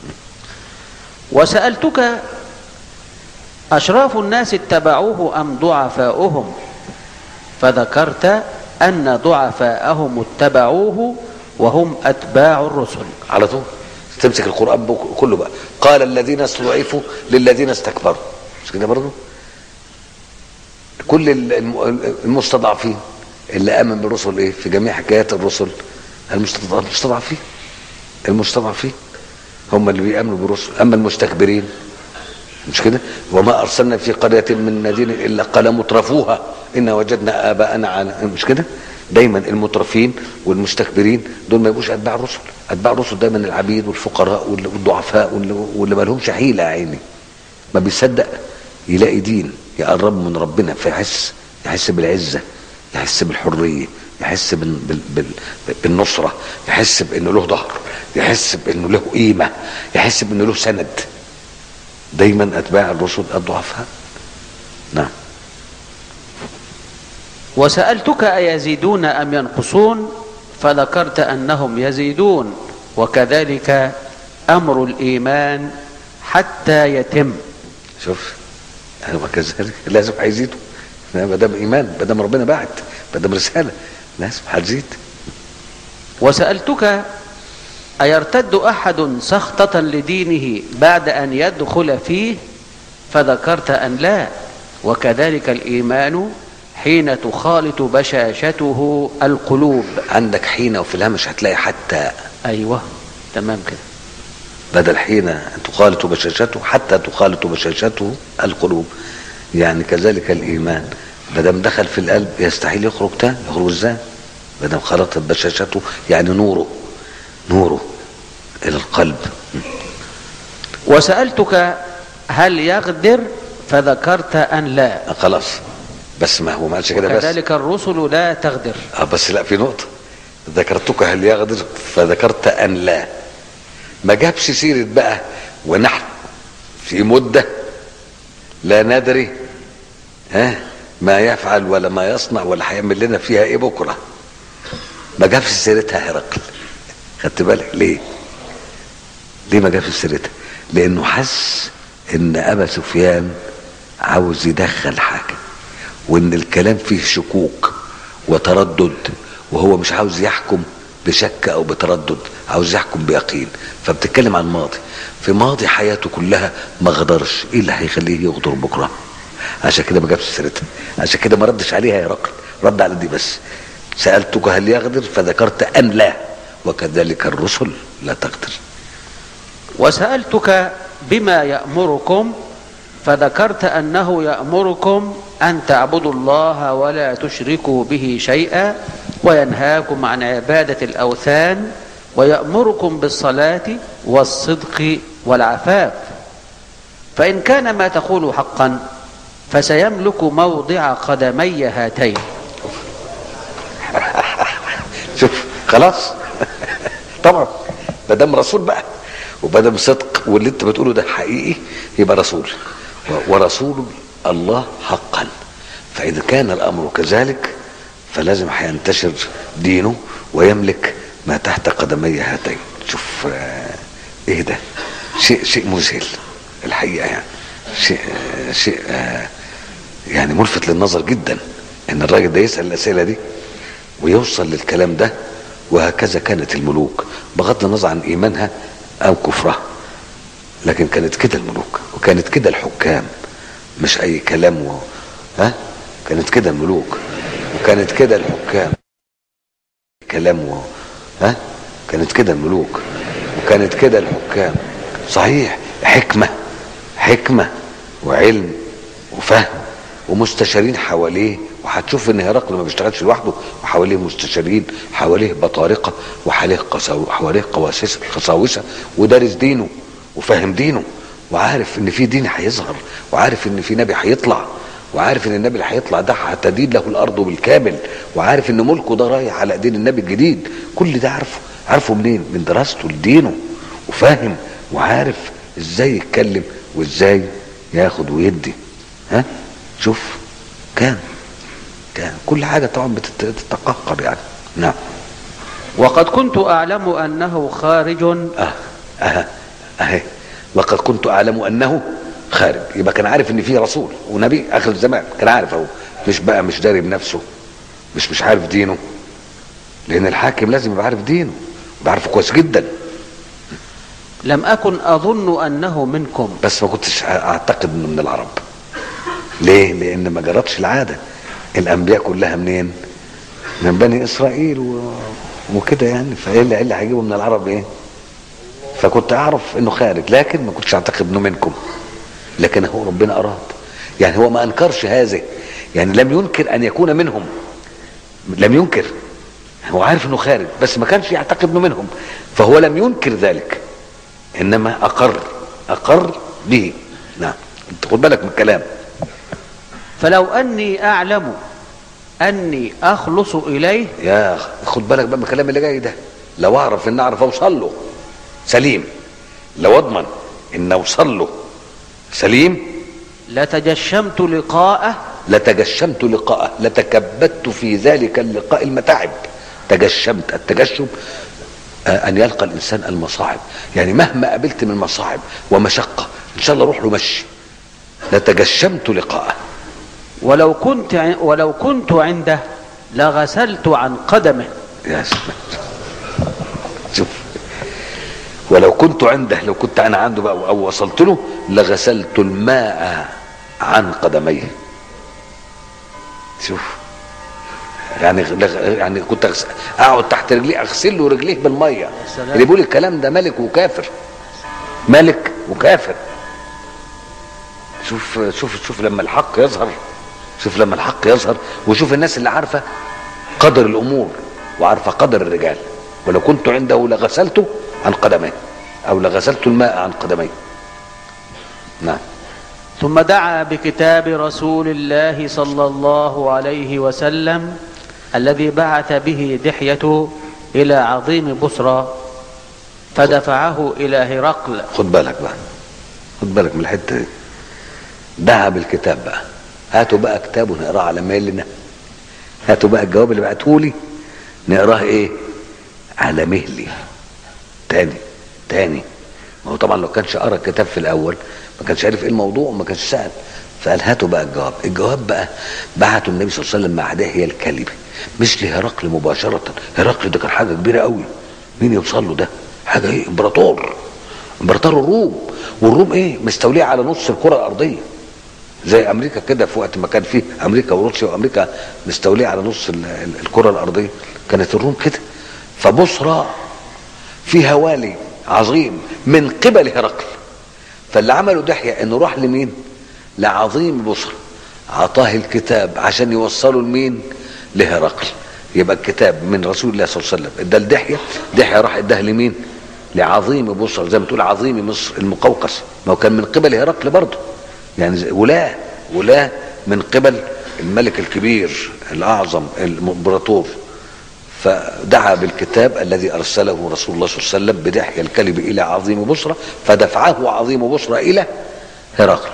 وسألتك أشراف الناس اتبعوه أم ضعفاؤهم فذكرت أن ضعفاءهم اتبعوه وهم أتباع الرسل على طول تمسك القرآن بك- كله بقى قال الذين استضعفوا للذين استكبروا مش كده برضه كل ال- الم- المستضعفين اللي آمن بالرسل ايه في جميع حكايات الرسل المستضع- المستضعفين المستضعفين هم اللي بيأمنوا بالرسل أما المستكبرين مش كده وما أرسلنا في قرية من نذير إلا قال مترفوها إن وجدنا آباءنا على مش كده دايما المترفين والمستكبرين دول ما يبقوش أتباع الرسل أتباع الرسل دايما العبيد والفقراء وال- والضعفاء واللي, واللي ما لهمش حيلة يا عيني ما بيصدق يلاقي دين يقرب من ربنا فيحس يحس بالعزة يحس بالحرية يحس بال بال بال بالنصرة يحس بأنه له ظهر يحس بأنه له قيمة يحس بأنه له سند دايما اتباع الرسل الضعفاء نعم وسألتك أيزيدون أم ينقصون فذكرت أنهم يزيدون وكذلك أمر الإيمان حتى يتم شوف هو كذلك لازم هيزيدوا ما دام ايمان ما دام ربنا بعت ما دام رساله لازم هتزيد وسألتك أيرتد أحد سخطة لدينه بعد أن يدخل فيه فذكرت أن لا وكذلك الإيمان حين تخالط بشاشته القلوب عندك حين وفي الهمش هتلاقي حتى أيوة تمام كده بدل حين تخالط بشاشته حتى تخالط بشاشته القلوب يعني كذلك الايمان ما دام دخل في القلب يستحيل يخرج تاني يخرج ازاي ما دام خلطت بشاشته يعني نوره نوره الى القلب وسألتك هل يغدر فذكرت أن لا آه، خلاص بس ما هو ما قالش كده بس كذلك الرسل لا تغدر اه بس لا في نقطة ذكرتك هل يغدر فذكرت أن لا ما جابش سيرة بقى ونحن في مدة لا ندري ها ما يفعل ولا ما يصنع ولا هيعمل لنا فيها ايه بكرة ما جابش سيرتها هرقل خدت بالك ليه ليه ما جابش سيرتها لانه حس ان ابا سفيان عاوز يدخل حاجه وان الكلام فيه شكوك وتردد وهو مش عاوز يحكم بشك او بتردد عاوز يحكم بيقين فبتتكلم عن ماضي في ماضي حياته كلها ما غدرش ايه اللي هيخليه يغدر بكره عشان كده ما جابش سيرتها عشان كده ما ردش عليها يا رقل رد على دي بس سالتك هل يغدر فذكرت ان لا وكذلك الرسل لا تغدر وسألتك بما يأمركم فذكرت أنه يأمركم أن تعبدوا الله ولا تشركوا به شيئا وينهاكم عن عبادة الأوثان ويأمركم بالصلاة والصدق والعفاف فإن كان ما تقول حقا فسيملك موضع قدمي هاتين شوف خلاص طبعا ما دام رسول بقى وما دام صدق واللي انت بتقوله ده حقيقي يبقى رسول و- ورسول الله حقا فاذا كان الامر كذلك فلازم هينتشر دينه ويملك ما تحت قدمي هاتين شوف آه، ايه ده شيء شيء مذهل الحقيقه يعني شيء آه، شيء آه، يعني ملفت للنظر جدا ان الراجل ده يسال الاسئله دي ويوصل للكلام ده وهكذا كانت الملوك بغض النظر عن ايمانها او كفرها لكن كانت كده الملوك وكانت كده الحكام مش اي كلام و... ها كانت كده الملوك وكانت كده الحكام كلام و... ها كانت كده الملوك وكانت كده الحكام صحيح حكمة حكمة وعلم وفهم ومستشارين حواليه وهتشوف ان هرقل ما بيشتغلش لوحده وحواليه مستشارين حواليه بطارقه وحواليه قساو حواليه قواسس قساوسه ودارس دينه وفاهم دينه وعارف ان في دين هيظهر وعارف ان في نبي هيطلع وعارف ان النبي اللي هيطلع ده هتدين له الارض بالكامل وعارف ان ملكه ده رايح على ايدين النبي الجديد كل ده عارفه عارفه منين من دراسته لدينه وفاهم وعارف ازاي يتكلم وازاي ياخد ويدي ها شوف كان كان كل حاجه طبعا بتتقهقر يعني نعم وقد كنت أعلم أنه خارج اه اه اهي وقد كنت اعلم انه خارج يبقى كان عارف ان فيه رسول ونبي اخر الزمان كان عارف اهو مش بقى مش داري بنفسه مش مش عارف دينه لان الحاكم لازم يبقى عارف دينه يبقى عارفه كويس جدا لم أكن أظن أنه منكم بس ما كنتش اعتقد انه من العرب ليه لان ما جرتش العاده الانبياء كلها منين من بني اسرائيل و... وكده يعني فايه اللي إيه اللي هيجيبه من العرب ايه فكنت اعرف انه خارج لكن ما كنتش اعتقد انه منكم لكن هو ربنا اراد يعني هو ما انكرش هذا يعني لم ينكر ان يكون منهم لم ينكر هو عارف انه خارج بس ما كانش يعتقد انه منهم فهو لم ينكر ذلك انما اقر اقر به نعم انت خد بالك من الكلام فلو أني أعلم أني أخلص إليه يا خد بالك بقى من الكلام اللي جاي ده لو اعرف ان اعرف اوصل له سليم لو اضمن ان اوصل له سليم لتجشمت لقاءه لتجشمت لقاءه لتكبدت في ذلك اللقاء المتاعب تجشمت التجشم آه، ان يلقى الانسان المصاعب يعني مهما قابلت من مصاعب ومشقه ان شاء الله اروح له مشي لتجشمت لقاءه ولو كنت ع- ولو كنت عنده لغسلت عن قدمه يا سلام شوف ولو كنت عنده لو كنت انا عنده بقى او وصلت له لغسلت الماء عن قدميه شوف يعني لغ- يعني كنت أغس... اقعد تحت رجليه اغسل له رجليه بالميه سلام. اللي بيقول الكلام ده ملك وكافر ملك وكافر شوف شوف شوف لما الحق يظهر شوف لما الحق يظهر وشوف الناس اللي عارفه قدر الامور وعارفه قدر الرجال ولو كنت عنده لغسلته عن قدميه او لغسلت الماء عن قدميه نعم ثم دعا بكتاب رسول الله صلى الله عليه وسلم الذي بعث به دحية إلى عظيم بصرى فدفعه إلى هرقل خد بالك بقى خد بالك من الحته دي دعا بالكتاب بقى هاتوا بقى كتاب ونقراه على مهلنا هاتوا بقى الجواب اللي بعته لي نقراه ايه على مهلي تاني تاني ما هو طبعا لو كانش قرا الكتاب في الاول ما كانش عارف ايه الموضوع وما كانش سال فقال هاتوا بقى الجواب الجواب بقى بعته النبي صلى الله عليه وسلم مع داهيه الكلمه مش لهرقل مباشره هرقل ده كان حاجه كبيره قوي مين يوصل له ده حاجه ايه امبراطور امبراطور الروم والروم ايه مستوليه على نص الكره الارضيه زي امريكا كده في وقت ما كان فيه امريكا وروسيا وامريكا مستوليه على نص ال- ال- الكره الارضيه كانت الروم كده فبصرى فيها والي عظيم من قبل هرقل فاللي عمله دحية انه راح لمين لعظيم بصرى عطاه الكتاب عشان يوصله لمين لهرقل يبقى الكتاب من رسول الله صلى الله عليه وسلم ادى لدحية دحية راح اداه لمين لعظيم بصرى زي ما تقول عظيم مصر المقوقس ما هو كان من قبل هرقل برضه يعني زي- ولاة ولاة من قبل الملك الكبير الأعظم الإمبراطور فدعا بالكتاب الذي أرسله رسول الله صلى الله عليه وسلم بدحية الكلب إلى عظيم بصرى فدفعه عظيم بصرى إلى هرقل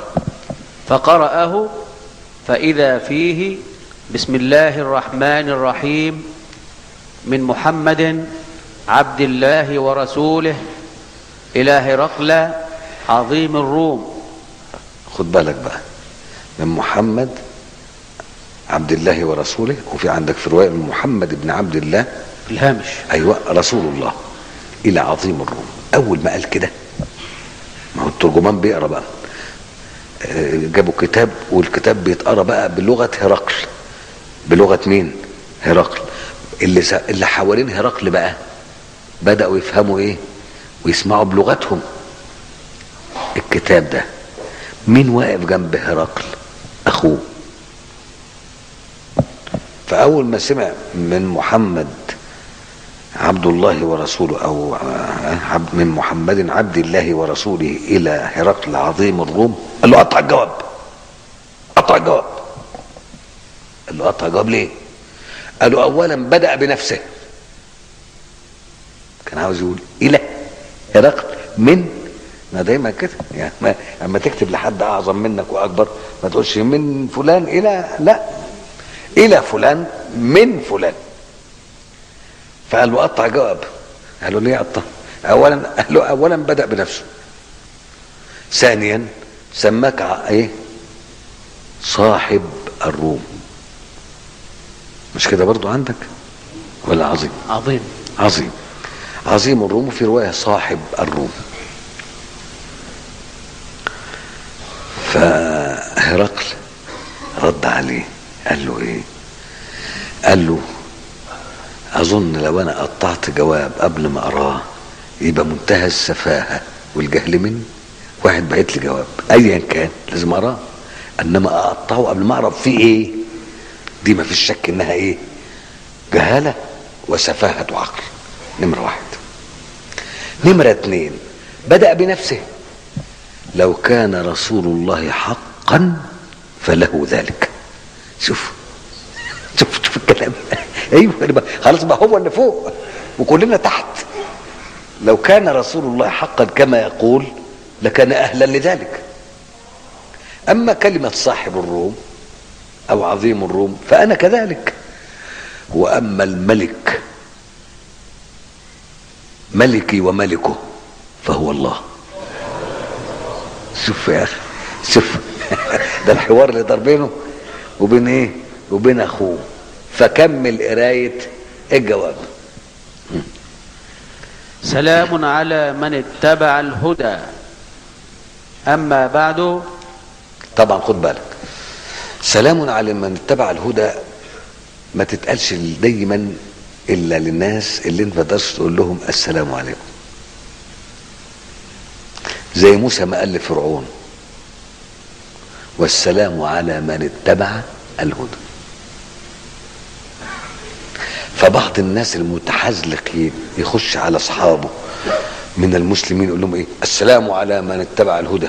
فقرأه فإذا فيه بسم الله الرحمن الرحيم من محمد عبد الله ورسوله إلى هرقل عظيم الروم خد بالك بقى من محمد عبد الله ورسوله وفي عندك في رواية من محمد بن عبد الله في الهامش ايوه رسول الله الى عظيم الروم اول ما قال كده ما هو الترجمان بيقرا بقى آه، جابوا كتاب والكتاب بيتقرا بقى بلغه هرقل بلغه مين هرقل اللي س... اللي حوالين هرقل بقى بداوا يفهموا ايه ويسمعوا بلغتهم الكتاب ده مين واقف جنب هرقل اخوه فاول ما سمع من محمد عبد الله ورسوله او عبد من محمد عبد الله ورسوله الى هرقل عظيم الروم قال له قطع الجواب قطع الجواب قال له قطع الجواب ليه قال له اولا بدا بنفسه كان عاوز يقول الى هرقل من ما دايما كده يعني ما اما تكتب لحد اعظم منك واكبر ما تقولش من فلان الى لا الى فلان من فلان فقال له قطع جواب قال له ليه قطع اولا قال له اولا بدا بنفسه ثانيا سماك ع- ايه صاحب الروم مش كده برضو عندك ولا عظيم عظيم عظيم عظيم الروم وفي رواية صاحب الروم فهرقل رد عليه قال له ايه قال له اظن لو انا قطعت جواب قبل ما اقراه يبقى منتهى السفاهة والجهل مني واحد بعت لي جواب ايا كان لازم اقراه انما اقطعه قبل ما اعرف فيه ايه دي ما فيش شك انها ايه جهالة وسفاهة عقل نمرة واحد نمرة اتنين بدأ بنفسه لو كان رسول الله حقا فله ذلك شوف شوف شوف الكلام ايوه يبقى خلاص بقى هو اللي فوق وكلنا تحت لو كان رسول الله حقا كما يقول لكان اهلا لذلك اما كلمه صاحب الروم او عظيم الروم فانا كذلك واما الملك ملكي وملكه فهو الله شوف يا اخي شوف ده الحوار اللي دار بينه وبين ايه وبين اخوه فكمل قرايه الجواب سلام على من اتبع الهدى أما بعد طبعا خد بالك سلام على من اتبع الهدى ما تتقالش دايما الا للناس اللي انت ما تقدرش تقول لهم السلام عليكم زي موسى ما قال لفرعون والسلام على من اتبع الهدى فبعض الناس المتحزلقين يخش على اصحابه من المسلمين يقول لهم ايه السلام على من اتبع الهدى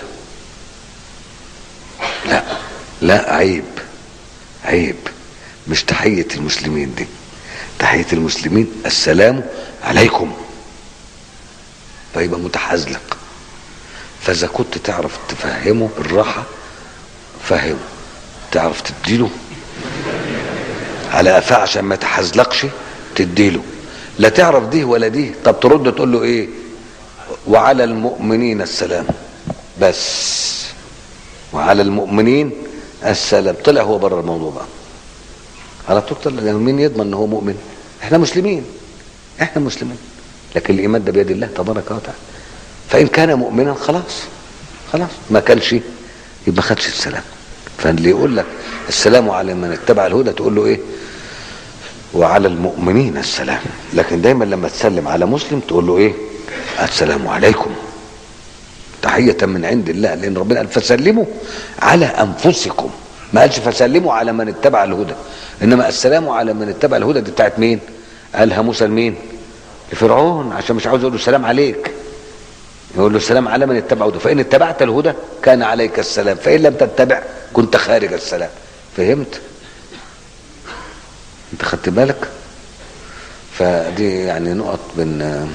لا لا عيب عيب مش تحية المسلمين دي تحية المسلمين السلام عليكم فيبقى متحزلق فاذا كنت تعرف تفهمه بالراحة فهمه تعرف تديله على قفاه عشان ما يتحزلقش تديله لا تعرف دي ولا دي طب ترد تقول له ايه وعلى المؤمنين السلام بس وعلى المؤمنين السلام طلع هو بره الموضوع بقى على طول طلع يعني مين يضمن ان هو مؤمن احنا مسلمين احنا مسلمين لكن الايمان ده بيد الله تبارك وتعالى فان كان مؤمنا خلاص خلاص ما كانش يبقى ما خدش السلام فاللي يقول لك السلام على من اتبع الهدى تقول له ايه وعلى المؤمنين السلام لكن دايما لما تسلم على مسلم تقول له ايه السلام عليكم تحية من عند الله لأن ربنا قال فسلموا على أنفسكم ما قالش فسلموا على من اتبع الهدى إنما السلام على من اتبع الهدى دي بتاعت مين قالها موسى لمين لفرعون عشان مش عاوز يقول له السلام عليك يقول له السلام على من اتبع الهدى فإن اتبعت الهدى كان عليك السلام فإن لم تتبع كنت خارج السلام فهمت انت خدت بالك فدي يعني نقط بن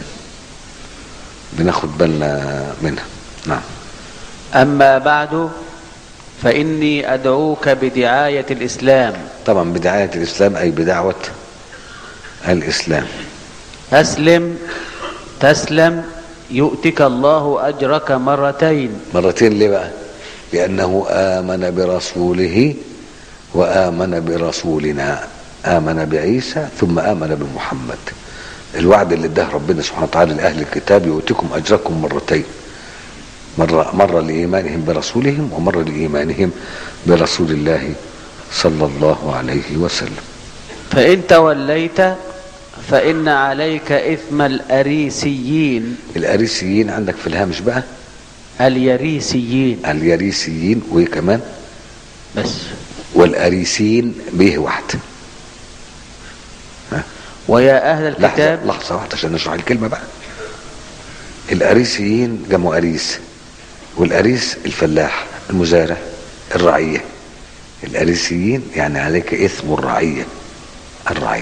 بناخد بالنا منها نعم أما بعد فإني أدعوك بدعاية الإسلام طبعا بدعاية الإسلام أي بدعوة الإسلام أسلم تسلم يؤتك الله أجرك مرتين مرتين ليه بقى لأنه آمن برسوله وآمن برسولنا آمن بعيسى ثم آمن بمحمد الوعد اللي اداه ربنا سبحانه وتعالى لأهل الكتاب يؤتكم أجركم مرتين مرة, مرة لإيمانهم برسولهم ومرة لإيمانهم برسول الله صلى الله عليه وسلم فإن توليت فإن عليك إثم الأريسيين الأريسيين عندك في الهامش بقى اليريسيين اليريسيين وكمان بس والأريسيين به واحدة ها؟ ويا أهل لحظة الكتاب لحظة واحدة عشان نشرح الكلمة بقى الأريسيين جمع أريس والأريس الفلاح المزارع الرعية الأريسيين يعني عليك إثم الرعية الرعية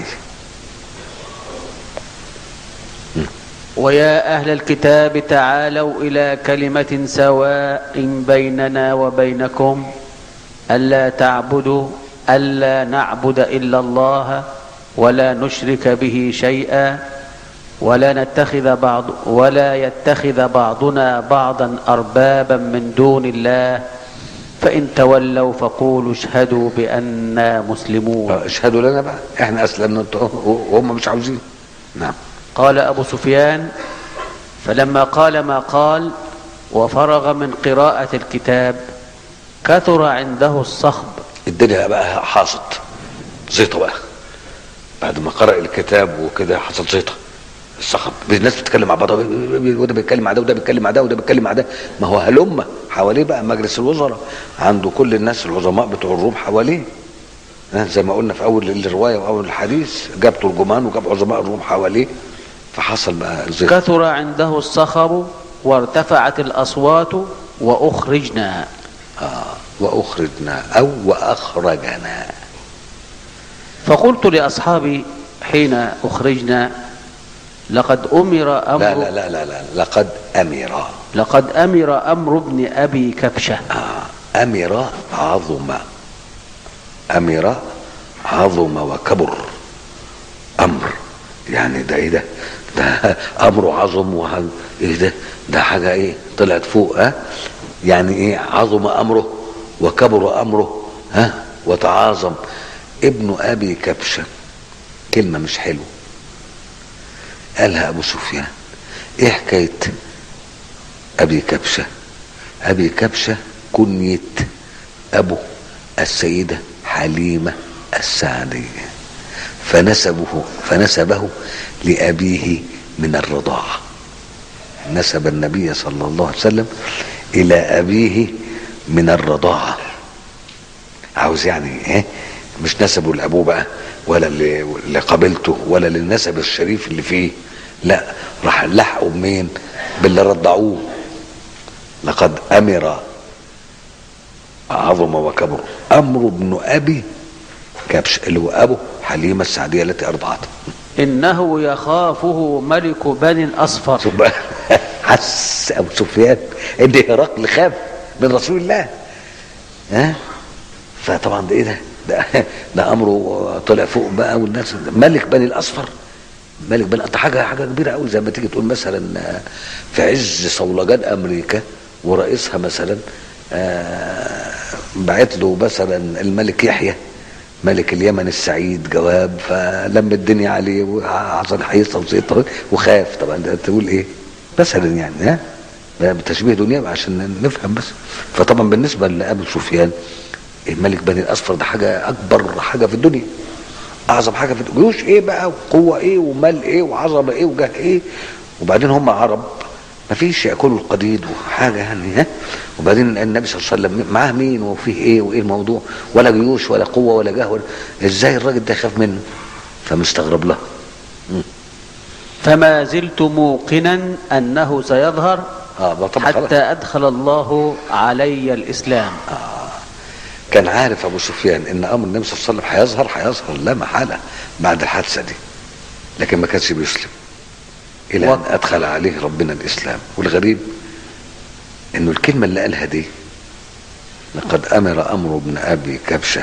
ويا أهل الكتاب تعالوا إلى كلمة سواء بيننا وبينكم ألا تعبدوا ألا نعبد إلا الله ولا نشرك به شيئا ولا نتخذ بعض ولا يتخذ بعضنا بعضا أربابا من دون الله فإن تولوا فقولوا اشهدوا بأننا مسلمون اشهدوا لنا بقى احنا اسلمنا انتوا- وهم مش عاوزين نعم قال أبو سفيان فلما قال ما قال وفرغ من قراءة الكتاب كثر عنده الصخب الدنيا بقى حاصت زيطة بقى بعد ما قرأ الكتاب وكده حصل زيطة الصخب الناس بتتكلم مع بعضها وده بيتكلم مع ده وده بيتكلم مع ده وده بيتكلم مع ده ما هو هلمة حواليه بقى مجلس الوزراء عنده كل الناس العظماء بتوع الروم حواليه ها، زي ما قلنا في اول الروايه واول الحديث جاب ترجمان وجاب عظماء الروم حواليه فحصل بقى الزيطة كثر عنده الصخب وارتفعت الأصوات وأخرجنا آه واخرجنا او واخرجنا فقلت لأصحابي حين أخرجنا لقد أمر أمر لا لا لا لا لا لقد امر لقد أمر أمر ابن أبي كبشة آه امر عظم امر عظم وكبر امر يعني ده ايه ده ده امره عظم وه- ايه ده ده حاجه ايه طلعت فوق ها يعني ايه عظم امره وكبر امره ها وتعاظم ابن ابي كبشه كلمه مش حلوه قالها ابو سفيان ايه حكايه ابي كبشه ابي كبشه كنيه ابو السيده حليمه السعديه فنسبه فنسبه لابيه من الرضاعه نسب النبي صلى الله عليه وسلم الى ابيه من الرضاعه عاوز يعني ايه مش نسبه لابوه بقى ولا ل- لقبيلته ولا للنسب الشريف اللي فيه لا راح لحقوا بمين باللي رضعوه لقد امر عظم وكبر امر ابن ابي كبش اللي هو ابو حليمه السعديه التي ارضعته إنه يخافه ملك بني الأصفر شوف بقى حس ابو سفيان ان هرقل خاف من رسول الله ها فطبعا ده ايه ده ده, ده امره طلع فوق بقى والناس ملك بني الاصفر ملك بني انت حاجه حاجه كبيره قوي زي ما تيجي تقول مثلا في عز صولجان امريكا ورئيسها مثلا آه، بعت له مثلا الملك يحيى ملك اليمن السعيد جواب فلم الدنيا عليه وحصل حيصه وزيطه وخاف طبعا ده تقول ايه مثلا يعني ها ده بتشبيه دنيا عشان نفهم بس فطبعا بالنسبه لابو سفيان الملك بني الاصفر ده حاجه اكبر حاجه في الدنيا اعظم حاجه في الدنيا جيوش ايه بقى وقوه ايه ومال ايه وعظمه ايه وجاه ايه وبعدين هم عرب ما فيش ياكلوا القديد وحاجه يعني ها وبعدين النبي صلى الله عليه وسلم معاه مين وفيه ايه وايه الموضوع ولا جيوش ولا قوه ولا جاه ولا ازاي الراجل ده يخاف منه فمستغرب له فما زلت موقنا أنه سيظهر اه ما طبعا خلاص. حتى أدخل الله علي الإسلام كان عارف ابو سفيان ان امر النبي صلى الله عليه وسلم هيظهر هيظهر لا محاله بعد الحادثه دي لكن ما كانش بيسلم الى و- ان ادخل عليه ربنا الاسلام والغريب انه الكلمه اللي قالها دي لقد امر امر ابن ابي كبشه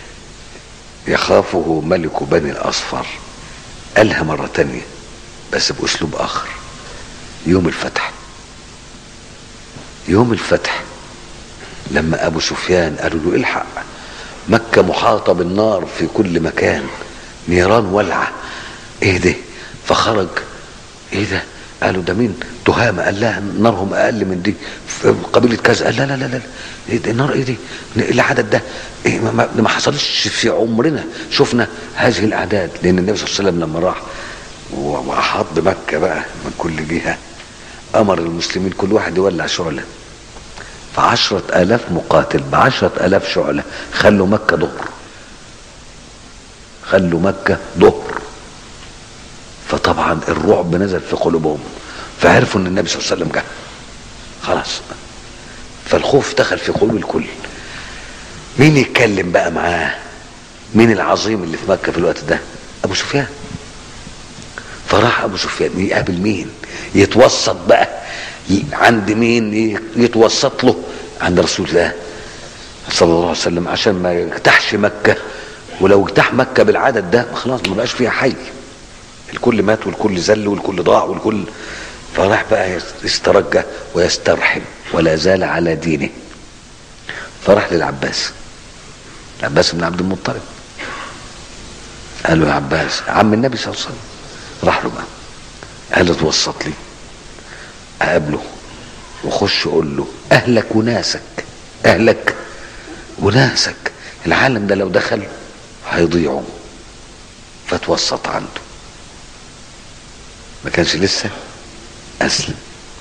يخافه ملك بني الاصفر قالها مره تانية بس باسلوب اخر يوم الفتح يوم الفتح لما ابو سفيان قالوا له الحق مكه محاطه بالنار في كل مكان نيران ولعه ايه ده فخرج ايه ده قالوا ده مين تهامه قال لها نارهم اقل من دي في قبيله كذا قال لا لا لا لا ايه ده النار ايه دي ايه العدد ده إيه ما, ما, ما حصلش في عمرنا شفنا هذه الاعداد لان النبي صلى الله عليه وسلم لما راح و- واحاط بمكه بقى من كل جهه امر المسلمين كل واحد يولع شعله فعشرة آلاف مقاتل بعشرة آلاف شعلة خلوا مكة ظهر خلوا مكة ظهر فطبعا الرعب نزل في قلوبهم فعرفوا ان النبي صلى الله عليه وسلم جه خلاص فالخوف دخل في قلوب الكل مين يتكلم بقى معاه مين العظيم اللي في مكة في الوقت ده ابو سفيان فراح ابو سفيان يقابل مين يتوسط بقى عند مين يتوسط له عند رسول الله صلى الله عليه وسلم عشان ما يجتاحش مكة ولو اجتاح مكة بالعدد ده خلاص ما بقاش فيها حي الكل مات والكل زل والكل ضاع والكل فراح بقى يسترجى ويسترحم ولا زال على دينه فراح للعباس العباس بن عبد المطلب قال له يا عباس عم النبي صلى الله عليه وسلم راح له بقى قال له توسط لي اقابله وخش اقول له اهلك وناسك اهلك وناسك العالم ده لو دخل هيضيعوا فتوسط عنده ما كانش لسه اسلم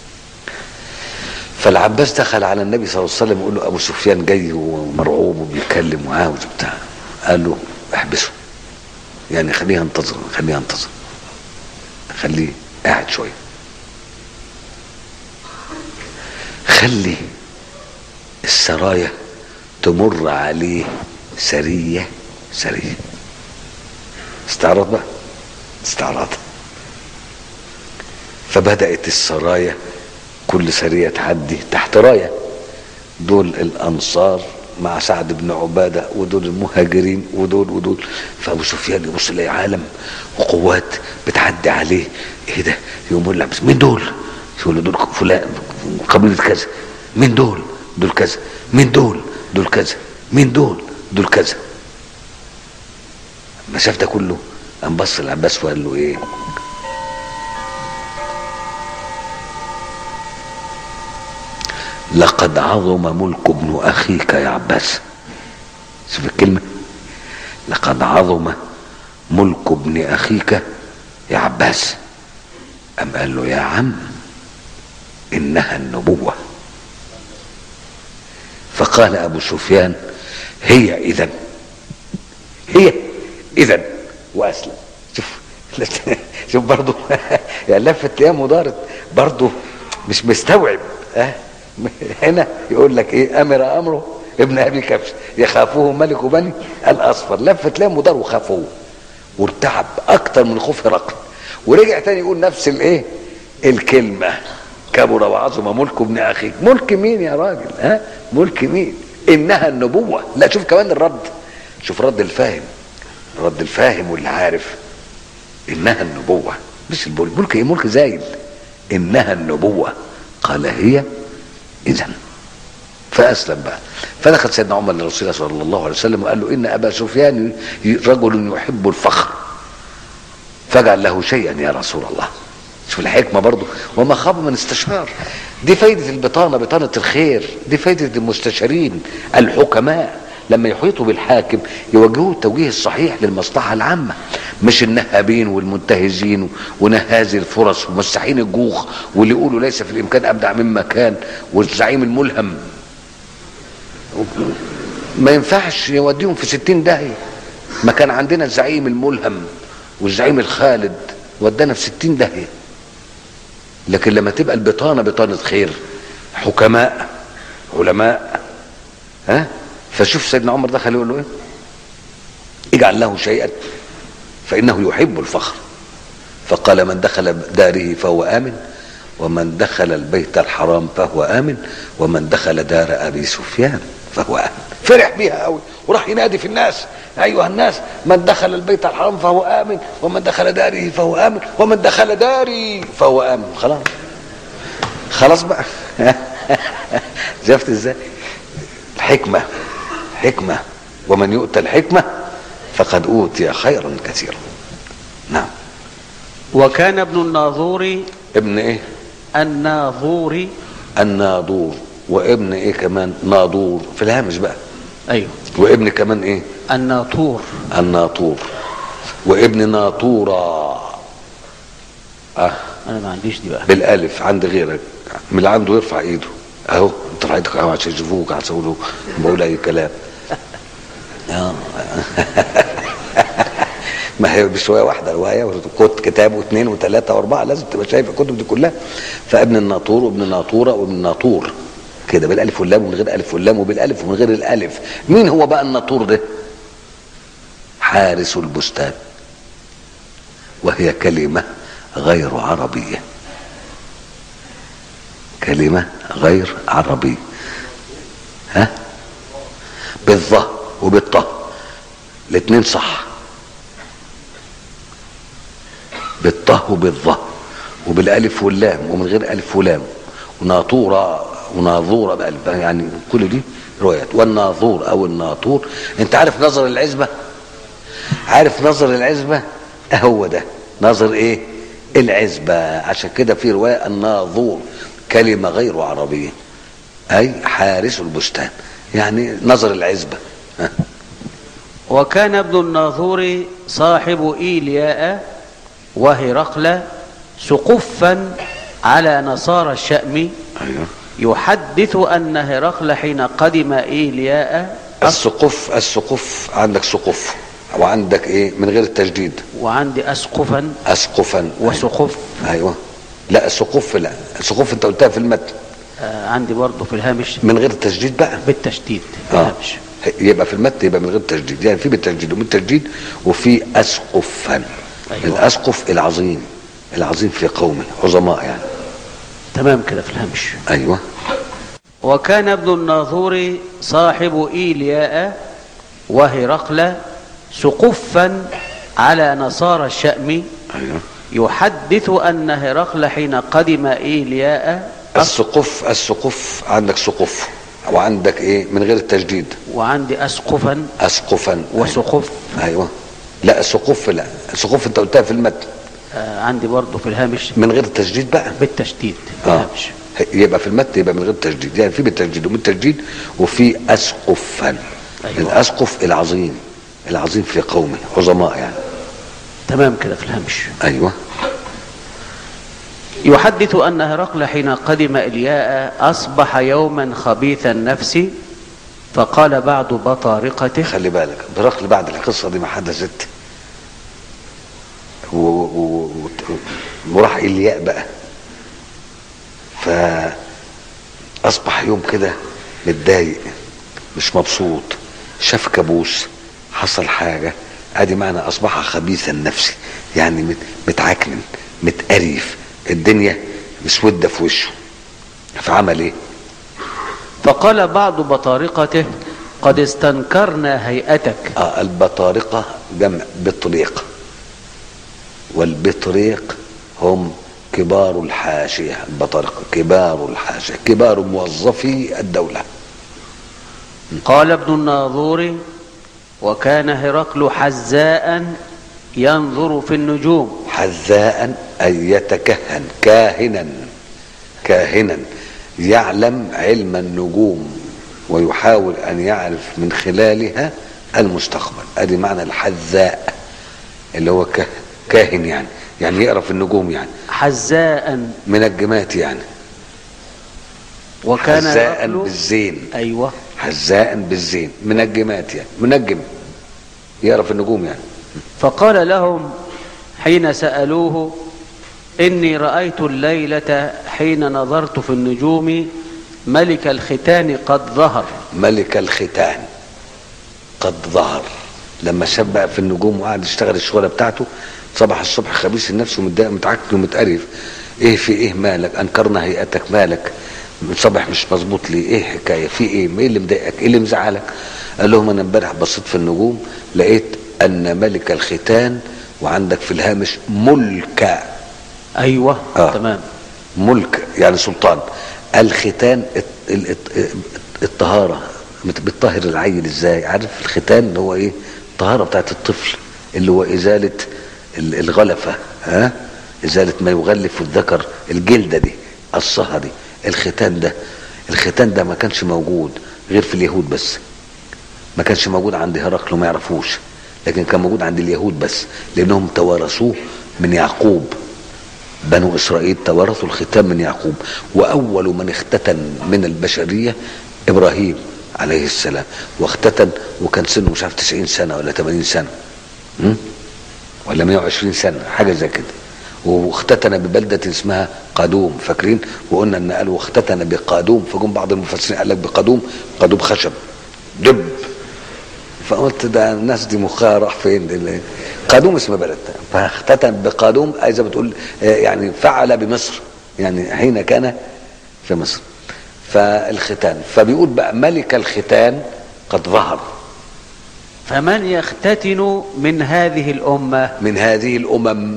فالعباس دخل على النبي صلى الله عليه وسلم يقول له ابو سفيان جاي ومرعوب وبيتكلم وعاوز وبتاع قال له احبسه يعني خليه ينتظر خليه ينتظر خليه قاعد شويه خلي السرايا تمر عليه سرية سرية استعراض بقى استعراض فبدأت السرايا كل سرية تعدي تحت راية دول الأنصار مع سعد بن عبادة ودول المهاجرين ودول ودول فأبو سفيان يبص يلاقي عالم وقوات بتعدي عليه ايه ده يقوم يقول لك مين دول يقول له دول فلان قبيلة كذا مين دول دول كذا مين دول دول كذا مين دول دول كذا ما شاف ده كله قام بص العباس وقال له ايه لقد عظم ملك ابن اخيك يا عباس شوف الكلمه لقد عظم ملك ابن اخيك يا عباس أم قال له يا عم إنها النبوة فقال أبو سفيان هي إذا اذا واسلم شوف شوف برضه يعني لفت ايام ودارت برضه مش مستوعب ها هنا يقول لك ايه امر امره ابن ابي كبش يخافوه ملك بني الاصفر لفت لام ودار وخافوه وارتعب اكتر من خوف هرقل ورجع تاني يقول نفس الايه الكلمه كبر وعظم ملك ابن اخيك ملك مين يا راجل ها ملك مين انها النبوه لا شوف كمان الرد شوف رد الفاهم رد الفاهم واللي عارف انها النبوه مش الملك ملك ايه ملك زايد انها النبوه قال هي اذا فاسلم بقى فدخل سيدنا عمر لرسول الله صلى الله عليه وسلم وقال له ان ابا سفيان رجل يحب الفخر فاجعل له شيئا يا رسول الله شوف الحكمه برضه وما خاب من استشار دي فايده البطانه بطانه الخير دي فايده المستشارين الحكماء لما يحيطوا بالحاكم يوجهوا التوجيه الصحيح للمصلحه العامه مش النهابين والمنتهزين ونهازي الفرص ومساحين الجوخ واللي يقولوا ليس في الامكان ابدع مما كان والزعيم الملهم ما ينفعش يوديهم في ستين داهية ما كان عندنا الزعيم الملهم والزعيم الخالد ودانا في ستين داهية لكن لما تبقى البطانة بطانة خير حكماء علماء ها فشوف سيدنا عمر دخل يقول له ايه اجعل له شيئا فانه يحب الفخر فقال من دخل داره فهو امن ومن دخل البيت الحرام فهو امن ومن دخل دار ابي سفيان فهو امن فرح بيها قوي وراح ينادي في الناس ايها الناس من دخل البيت الحرام فهو امن ومن دخل داره فهو امن ومن دخل داري فهو امن خلاص خلاص بقى شفت ازاي الحكمه حكمه ومن يؤتى الحكمه فقد اوتي خيرا كثيرا نعم وكان ابن الناظور ابن ايه الناظور الناظور وابن ايه كمان ناظور في الهامش بقى ايوه وابن كمان ايه الناطور الناطور وابن ناطورة اه انا ما عنديش دي بقى بالالف عند غيرك من اللي عنده يرفع ايده اهو انت رفعتك اهو عشان يشوفوك عشان له بقول اي كلام آه. ما هي بشويه واحده روايه وكت كتاب واثنين وثلاثه واربعه لازم تبقى شايف الكتب دي كلها فابن الناطور وابن ناطوره وابن ناطور كده بالالف واللام ومن غير الف واللام وبالالف ومن غير الالف مين هو بقى الناطور ده حارس البستان وهي كلمه غير عربيه كلمه غير عربيه ها بالظه وبالطه الاثنين صح بالطه وبالظه وبالالف واللام ومن غير الف ولام وناطوره وناظوره بألف يعني كل دي روايات والناظور او الناطور انت عارف نظر العزبه عارف نظر العزبه هو ده نظر ايه العزبه عشان كده في روايه الناظور كلمه غير عربيه اي حارس البستان يعني نظر العزبه ها. وكان ابن الناظور صاحب إيلياء وهرقل سقفا على نصارى الشأم ايوه يحدث أن هرقل حين قدم إيلياء السقف السقف عندك سقف وعندك ايه من غير التجديد وعندي أسقفا اسقفا وسقف ايوه لا سقف لا سقف انت قلتها في المتن آه، عندي برضه في الهامش من غير التجديد بقى بالتشديد في اه الهامش يبقى في المتن يبقى من غير تجديد يعني في بالتجديد ومن التجديد وفي اسقفا أيوة. الاسقف العظيم العظيم في قومه عظماء يعني تمام كده في الهامش ايوه وكان ابن الناظور صاحب إيلياء وهرقل سقفا على نصارى الشأم ايوه يحدث أن هرقل حين قدم إيلياء السقف السقف عندك سقف وعندك ايه من غير التجديد وعندي أسقفا اسقفا وسقف ايوه لا سقف لا سقف انت قلتها في المتن آه، عندي برضه في الهامش من غير التجديد بقى بالتشديد في اه الهامش يبقى في المتن يبقى من غير تجديد يعني في بالتجديد ومن التجديد وفي اسقفا أيوة. الاسقف العظيم العظيم في قومه عظماء يعني تمام كده في الهامش ايوه يحدث أن هرقل حين قدم إلياء أصبح يوما خبيث النفس فقال بعض بطارقته خلي بالك برغم بعد القصه دي ما حدثت و- و- و- وراح الياء بقى فاصبح يوم كده متضايق مش مبسوط شاف كابوس حصل حاجه ادي معنى اصبح خبيثا نفسي يعني مت- متعكنن متقريف الدنيا مسوده في وشه فعمل ايه فقال بعض بطارقته قد استنكرنا هيئتك آه البطارقة جمع بطريق والبطريق هم كبار الحاشية البطارقة كبار الحاشية كبار موظفي الدولة قال ابن الناظور وكان هرقل حزاء ينظر في النجوم حذاء أي يتكهن كاهنا كاهنا يعلم علم النجوم ويحاول أن يعرف من خلالها المستقبل ادي معنى الحذاء اللي هو كه- كاهن يعني يعني يقرا في النجوم يعني حزاء منجمات يعني وكان حذاء هرقل بالزين ايوه حذاء بالزين منجمات يعني منجم يقرا في النجوم يعني فقال لهم حين سألوه إني رأيت الليلة حين نظرت في النجوم ملك الختان قد ظهر ملك الختان قد ظهر لما شاب بقى في النجوم وقعد يشتغل الشغله بتاعته صبح الصبح خبيث النفس ومتضايق متعكن ومتقرف ايه في ايه مالك انكرنا هيئتك مالك صبح مش مظبوط ليه ايه حكايه في ايه ايه اللي مضايقك ايه اللي مزعلك قال لهم انا امبارح بصيت في النجوم لقيت ان ملك الختان وعندك في الهامش ملك أيوة آه. تمام ملك يعني سلطان الختان الت- ال- الت- الطهارة بت- بتطهر العيل ازاي عارف الختان اللي هو ايه الطهارة بتاعت الطفل اللي هو ازالة ال- الغلفة ها ازالة ما يغلف الذكر الجلدة دي الصهة دي الختان ده الختان ده ما كانش موجود غير في اليهود بس ما كانش موجود عند هرقل ما يعرفوش لكن كان موجود عند اليهود بس لانهم توارثوه من يعقوب بنو اسرائيل توارثوا الختان من يعقوب واول من اختتن من البشريه ابراهيم عليه السلام واختتن وكان سنه مش عارف 90 سنه ولا 80 سنه م? ولا 120 سنه حاجه زي كده واختتن ببلده اسمها قادوم فاكرين وقلنا ان قالوا اختتن بقادوم فجم بعض المفسرين قال لك بقادوم قادوم خشب دب فقلت ده الناس دي مخها راح فين ال- قادوم اسم بلد فاختتن بقادوم اي زي ما بتقول آه، يعني فعل بمصر يعني حين كان في مصر فالختان فبيقول بقى ملك الختان قد ظهر فمن يختتن من هذه الأمة من هذه الامم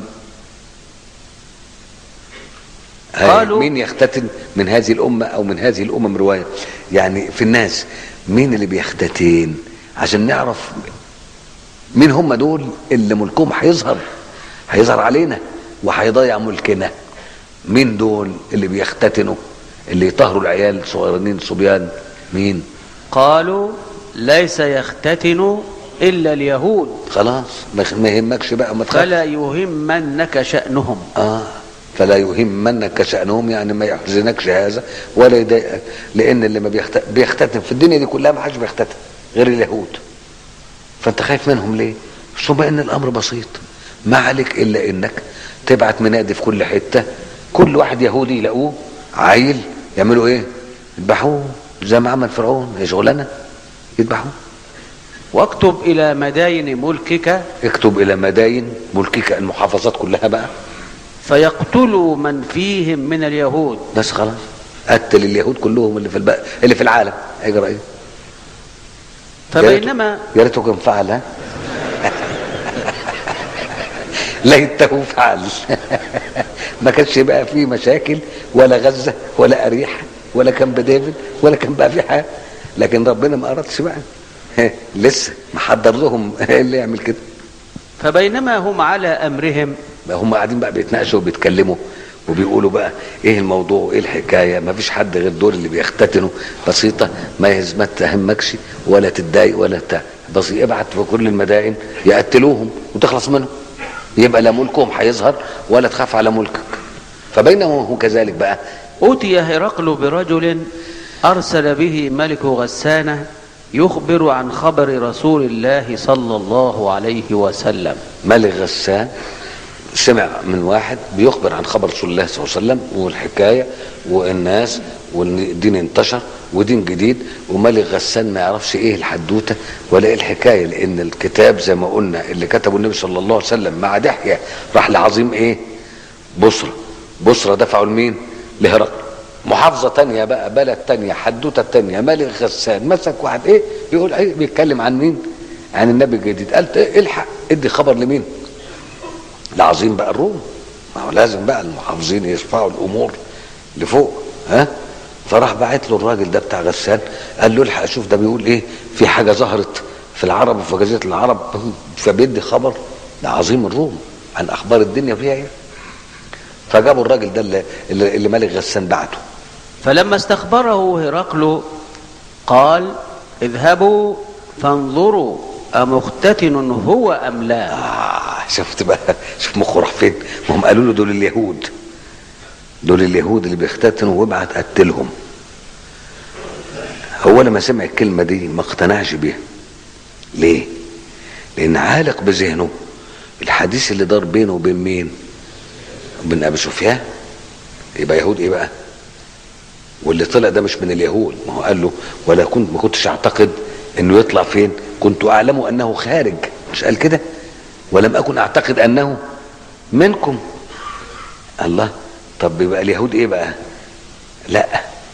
هاي قالوا- مين يختتن من هذه الامه او من هذه الامم روايه يعني في الناس مين اللي بيختتن عشان نعرف مين هم دول اللي ملكهم هيظهر هيظهر علينا وهيضيع ملكنا مين دول اللي بيختتنوا اللي يطهروا العيال صغيرين صبيان مين قالوا ليس يختتن إلا اليهود خلاص ما ما يهمكش بقى ما تخافش فلا يهمنك شأنهم اه فلا يهمنك شأنهم يعني ما يحزنكش هذا ولا يضايقك لأن اللي ما بيخت... بيختتم في الدنيا دي كلها ما حدش بيختتم غير اليهود فأنت خايف منهم ليه؟ ثم إن الأمر بسيط ما عليك إلا إنك تبعت منادي في كل حتة كل واحد يهودي يلاقوه عيل يعملوا إيه؟ يذبحوه زي ما عمل فرعون هي شغلانة يذبحوه واكتب إلى مداين ملكك اكتب إلى مداين ملكك المحافظات كلها بقى فيقتلوا من فيهم من اليهود بس خلاص قتل اليهود كلهم اللي في الب... اللي في العالم اجرى ايه فبينما يا ريته كان فعل ها ليته فعل ما كانش بقى فيه مشاكل ولا غزه ولا اريحه ولا كان بديفيد ولا كان بقى في حاجه لكن ربنا ما ارادش بقى لسه محضر لهم اللي يعمل كده فبينما هم على أمرهم بقى هم قاعدين بقى بيتناقشوا وبيتكلموا وبيقولوا بقى ايه الموضوع وايه الحكايه ما فيش حد غير دول اللي بيختتنوا بسيطه ما يهز ما تهمكش ولا تتضايق ولا بتاع بس ابعت في كل المدائن يقتلوهم وتخلص منهم يبقى لا ملكهم هيظهر ولا تخاف على ملكك فبينما هو كذلك بقى أوتي هرقل برجل أرسل به ملك غسانة يخبر عن خبر رسول الله صلى الله عليه وسلم ملك غسان سمع من واحد بيخبر عن خبر رسول الله صلى الله عليه وسلم والحكايه والناس والدين انتشر ودين جديد وملك غسان ما يعرفش ايه الحدوته ولا ايه الحكايه لان الكتاب زي ما قلنا اللي كتبه النبي صلى الله عليه وسلم مع دحيه راح لعظيم ايه؟ بصره بصره دفعوا لمين؟ لهرقل محافظة تانية بقى بلد تانية حدوتة تانية ملك غسان مسك واحد ايه بيقول ايه بيتكلم عن مين عن النبي الجديد قال إيه الحق ادي خبر لمين لعظيم بقى الروم ما هو لازم بقى المحافظين يرفعوا الامور لفوق ها فراح باعت له الراجل ده بتاع غسان قال له الحق اشوف ده بيقول ايه في حاجه ظهرت في العرب وفي جزيره العرب فبيدي خبر لعظيم الروم عن اخبار الدنيا فيها ايه فجابوا الراجل ده اللي, اللي اللي ملك غسان بعته فلما استخبره هرقل قال اذهبوا فانظروا أمختتن هو أم لا آه شفت بقى شوف مخه راح فين ما هم قالوا له دول اليهود دول اليهود اللي بيختتنوا وابعت قتلهم هو لما سمع الكلمة دي ما اقتنعش بيها ليه لأن عالق بذهنه الحديث اللي دار بينه وبين مين وبين أبي سفيان يبقى يهود ايه بقى واللي طلع ده مش من اليهود ما هو قال له ولا كنت ما كنتش اعتقد انه يطلع فين كنت اعلم انه خارج مش قال كده ولم اكن اعتقد انه منكم الله طب يبقى اليهود ايه بقى لا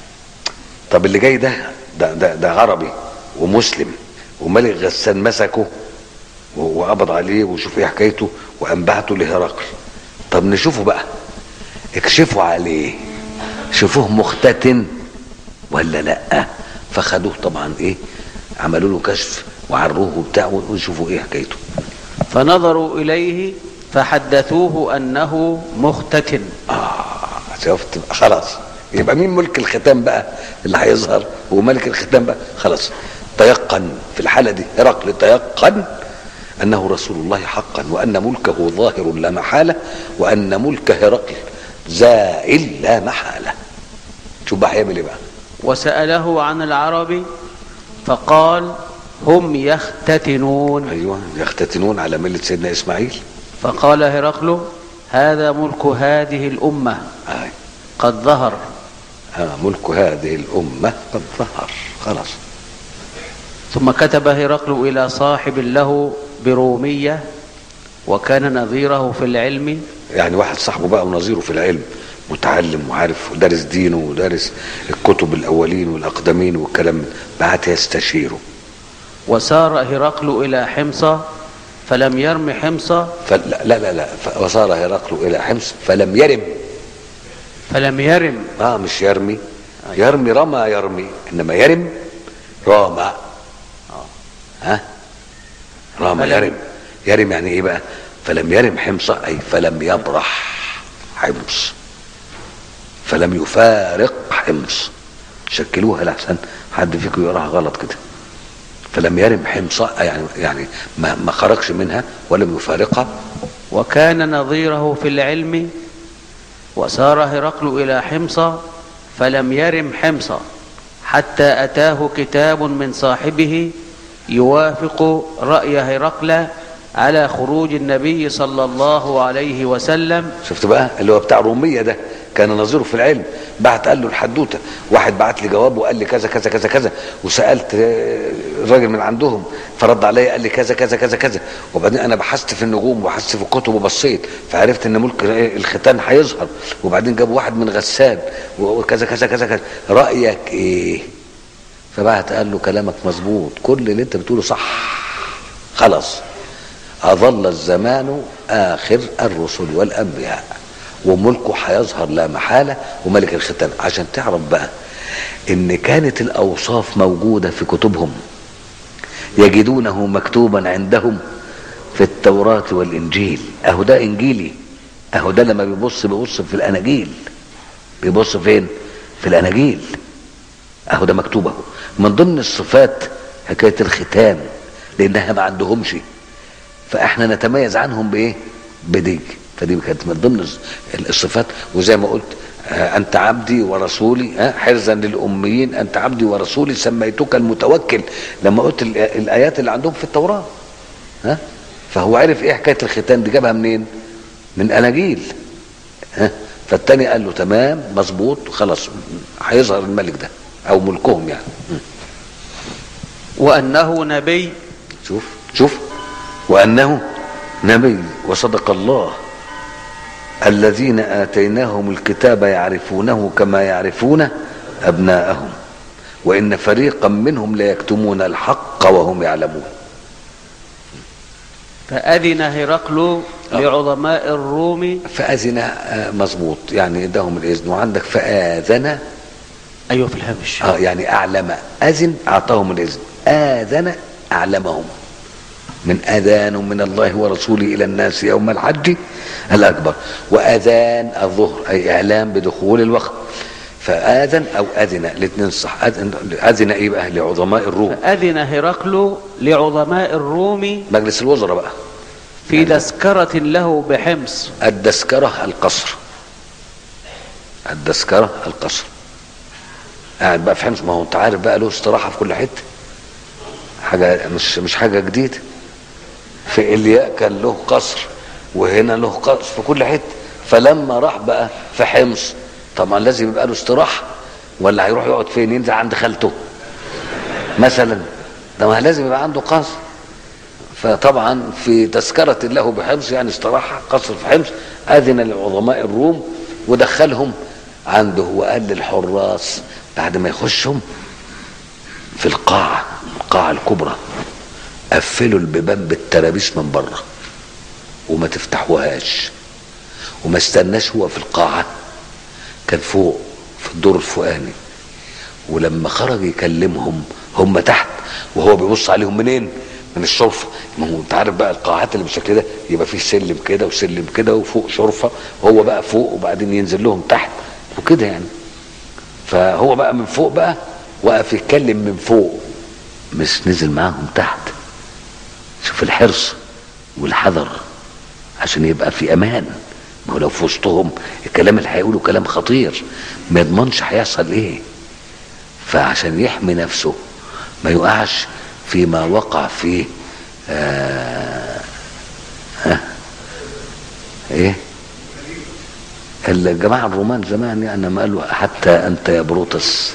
طب اللي جاي ده ده ده, ده عربي ومسلم وملك غسان مسكه و- وقبض عليه وشوف ايه حكايته وانبعته لهرقل طب نشوفه بقى اكشفوا عليه شوفوه مختتن ولا لا فخدوه طبعا ايه عملوا له كشف وعروه وبتاع وشوفوا ايه حكايته فنظروا إليه فحدثوه أنه مختتن اه شفت بقى خلاص يبقى مين ملك الختام بقى اللي هيظهر وملك الختام بقى خلاص تيقن في الحالة دي هرقل تيقن أنه رسول الله حقا وأن ملكه ظاهر لا محالة وأن ملك هرقل زائل لا محالة شوف بقى هيعمل ايه بقى وسأله عن العرب فقال هم يختتنون ايوه يختتنون على ملة سيدنا اسماعيل فقال هرقل هذا ملك هذه الأمة آه. قد ظهر آه ملك هذه الأمة قد ظهر خلاص ثم كتب هرقل إلى صاحب له برومية وكان نظيره في العلم يعني واحد صاحبه بقى ونظيره في العلم متعلم وعارف ودارس دينه ودارس الكتب الأولين والأقدمين والكلام بعت يستشيره وسار هرقل إلى حمص فلم يرم حمص فلا لا لا لا ف- وصار هرقل إلى حمص فلم يرم فلم يرم اه مش يرمي يرمي رمى يرمي انما يرم رامى ها رامى فلم- يرم يرم يعني ايه بقى فلم يرم حمص اي فلم يبرح حمص فلم يفارق حمص شكلوها لحسن حد فيكم يقراها غلط كده فلم يرم حمص يعني يعني ما, ما خرجش منها ولم يفارقها وكان نظيره في العلم وسار هرقل إلى حمص فلم يرم حمص حتى أتاه كتاب من صاحبه يوافق رأي هرقل على خروج النبي صلى الله عليه وسلم شفت بقى اللي هو بتاع رومية ده كان نظيره في العلم بعت قال له الحدوته واحد بعت لي جواب وقال لي كذا كذا كذا كذا وسالت آه، الراجل من عندهم فرد عليا قال لي كذا كذا كذا كذا وبعدين انا بحثت في النجوم وبحثت في الكتب وبصيت فعرفت ان ملك الختان هيظهر وبعدين جابوا واحد من غسان وكذا كذا كذا كذا رايك ايه فبعت قال له كلامك مظبوط كل اللي انت بتقوله صح خلاص أظل الزمان آخر الرسل والأنبياء وملكه هيظهر لا محالة وملك الختان عشان تعرف بقى إن كانت الأوصاف موجودة في كتبهم يجدونه مكتوبا عندهم في التوراة والإنجيل أهو ده إنجيلي أهو ده لما بيبص بيبص في الأناجيل بيبص فين؟ في الأناجيل أهو ده مكتوب أهو من ضمن الصفات حكاية الختان لأنها ما عندهمش فاحنا نتميز عنهم بايه بدي فدي كانت من ضمن الص- الصفات وزي ما قلت آه، انت عبدي ورسولي ها، حرزا للاميين انت عبدي ورسولي سميتك المتوكل لما قلت ال- الايات اللي عندهم في التوراه ها فهو عرف ايه حكايه الختان دي جابها منين من اناجيل ها فالتاني قال له تمام مظبوط خلاص هيظهر الملك ده او ملكهم يعني وأنه نبي شوف شوف وانه نبي وصدق الله الذين اتيناهم الكتاب يعرفونه كما يعرفون ابناءهم وان فريقا منهم ليكتمون الحق وهم يعلمون فأذن هرقل لعظماء الروم فاذن آه، مظبوط يعني اداهم الاذن وعندك فاذن أيوة في الهامش اه يعني اعلم اذن اعطاهم الاذن اذن اعلمهم من اذان من الله ورسوله الى الناس يوم الحج الاكبر واذان الظهر اي اعلام بدخول الوقت فاذن او اذن الاثنين صح اذن اذن ايه بقى لعظماء الروم فأذن هرقل لعظماء الروم مجلس الوزراء بقى في تذكرة له بحمص الدسكرة القصر الدسكرة القصر قاعد بقى في حمص ما هو انت عارف بقى له استراحة في كل حتة حاجة مش مش حاجة جديدة في إلياء كان له قصر وهنا له قصر في كل حتة فلما راح بقى في حمص طبعا لازم يبقى له استراحة ولا هيروح يقعد فين ينزل عند خالته مثلا ده ما لازم يبقى عنده قصر فطبعا في تذكرة له بحمص يعني استراحة قصر في حمص أذن لعظماء الروم ودخلهم عنده وقال للحراس بعد ما يخشهم في القاعة القاعة الكبرى قفلوا البيبان بالترابيس من بره وما تفتحوهاش وما استناش هو في القاعة كان فوق في الدور الفوقاني ولما خرج يكلمهم هم تحت وهو بيبص عليهم منين من الشرفة ما هو انت عارف بقى القاعات اللي بالشكل ده يبقى فيه سلم كده وسلم كده وفوق شرفة وهو بقى فوق وبعدين ينزل لهم تحت وكده يعني فهو بقى من فوق بقى وقف يتكلم من فوق مش نزل معاهم تحت شوف الحرص والحذر عشان يبقى في امان ما هو لو في وسطهم الكلام اللي هيقوله كلام خطير ما يضمنش هيحصل ايه فعشان يحمي نفسه ما يقعش فيما وقع فيه آه آه ايه الجماعة الرومان زمان يعني ما قالوا حتى انت يا بروتس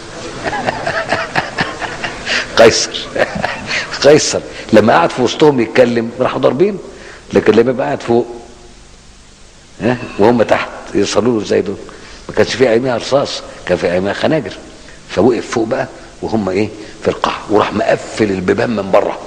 قيصر قيصر لما قعد في وسطهم يتكلم راحوا ضاربين لكن لما يبقى قاعد فوق ها وهم تحت يصلوا له ازاي دول ما كانش في ايامها رصاص كان في ايامها خناجر فوقف فوق بقى وهم ايه في القاع وراح مقفل البيبان من بره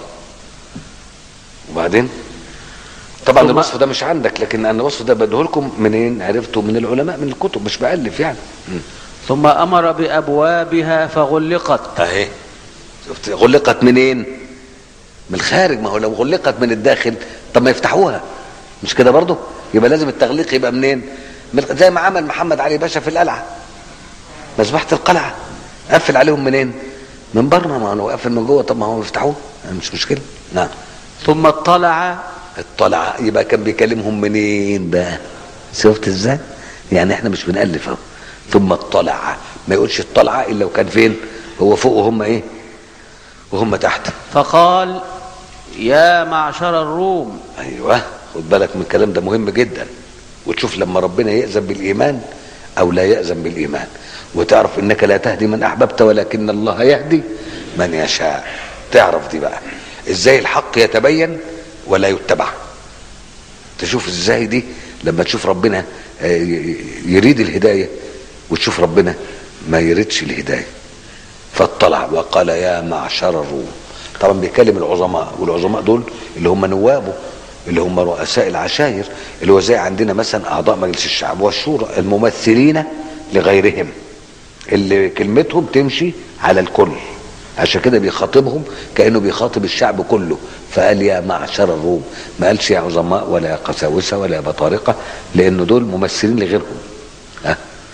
وبعدين طبعا ثم- الوصف ده مش عندك لكن انا الوصف ده بديه لكم منين عرفته من العلماء من الكتب مش بالف يعني ثم أمر بأبوابها فغلقت اهي شفت غلقت منين من الخارج ما هو لو غلقت من الداخل طب ما يفتحوها مش كده برضه يبقى لازم التغليق يبقى منين من زي ما عمل محمد علي باشا في القلعه مذبحه القلعه قفل عليهم منين من بره ما هو قافل من جوه طب ما هو يفتحوه مش مشكله نعم ثم اطلع اطلع يبقى كان بيكلمهم منين بقى شفت ازاي يعني احنا مش بنألف اهو ثم اطلع ما يقولش اطلع الا لو كان فين هو فوق وهم ايه وهم تحت فقال يا معشر الروم ايوه خد بالك من الكلام ده مهم جدا وتشوف لما ربنا يأذن بالإيمان أو لا يأذن بالإيمان وتعرف إنك لا تهدي من أحببت ولكن الله يهدي من يشاء تعرف دي بقى إزاي الحق يتبين ولا يتبع تشوف إزاي دي لما تشوف ربنا آه، ي- يريد الهداية وتشوف ربنا ما يريدش الهداية فاطلع وقال يا معشر الروم طبعا بيكلم العظماء والعظماء دول اللي هم نوابه اللي هم رؤساء العشائر اللي هو زي عندنا مثلا اعضاء مجلس الشعب والشورى الممثلين لغيرهم اللي كلمتهم تمشي على الكل عشان كده بيخاطبهم كانه بيخاطب الشعب كله فقال يا معشر الروم ما قالش يا عظماء ولا يا قساوسه ولا يا بطارقه لان دول ممثلين لغيرهم ها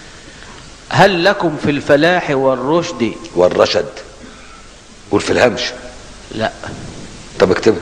هل لكم في الفلاح والرشد والرشد قول في الهمش لا طب اكتبها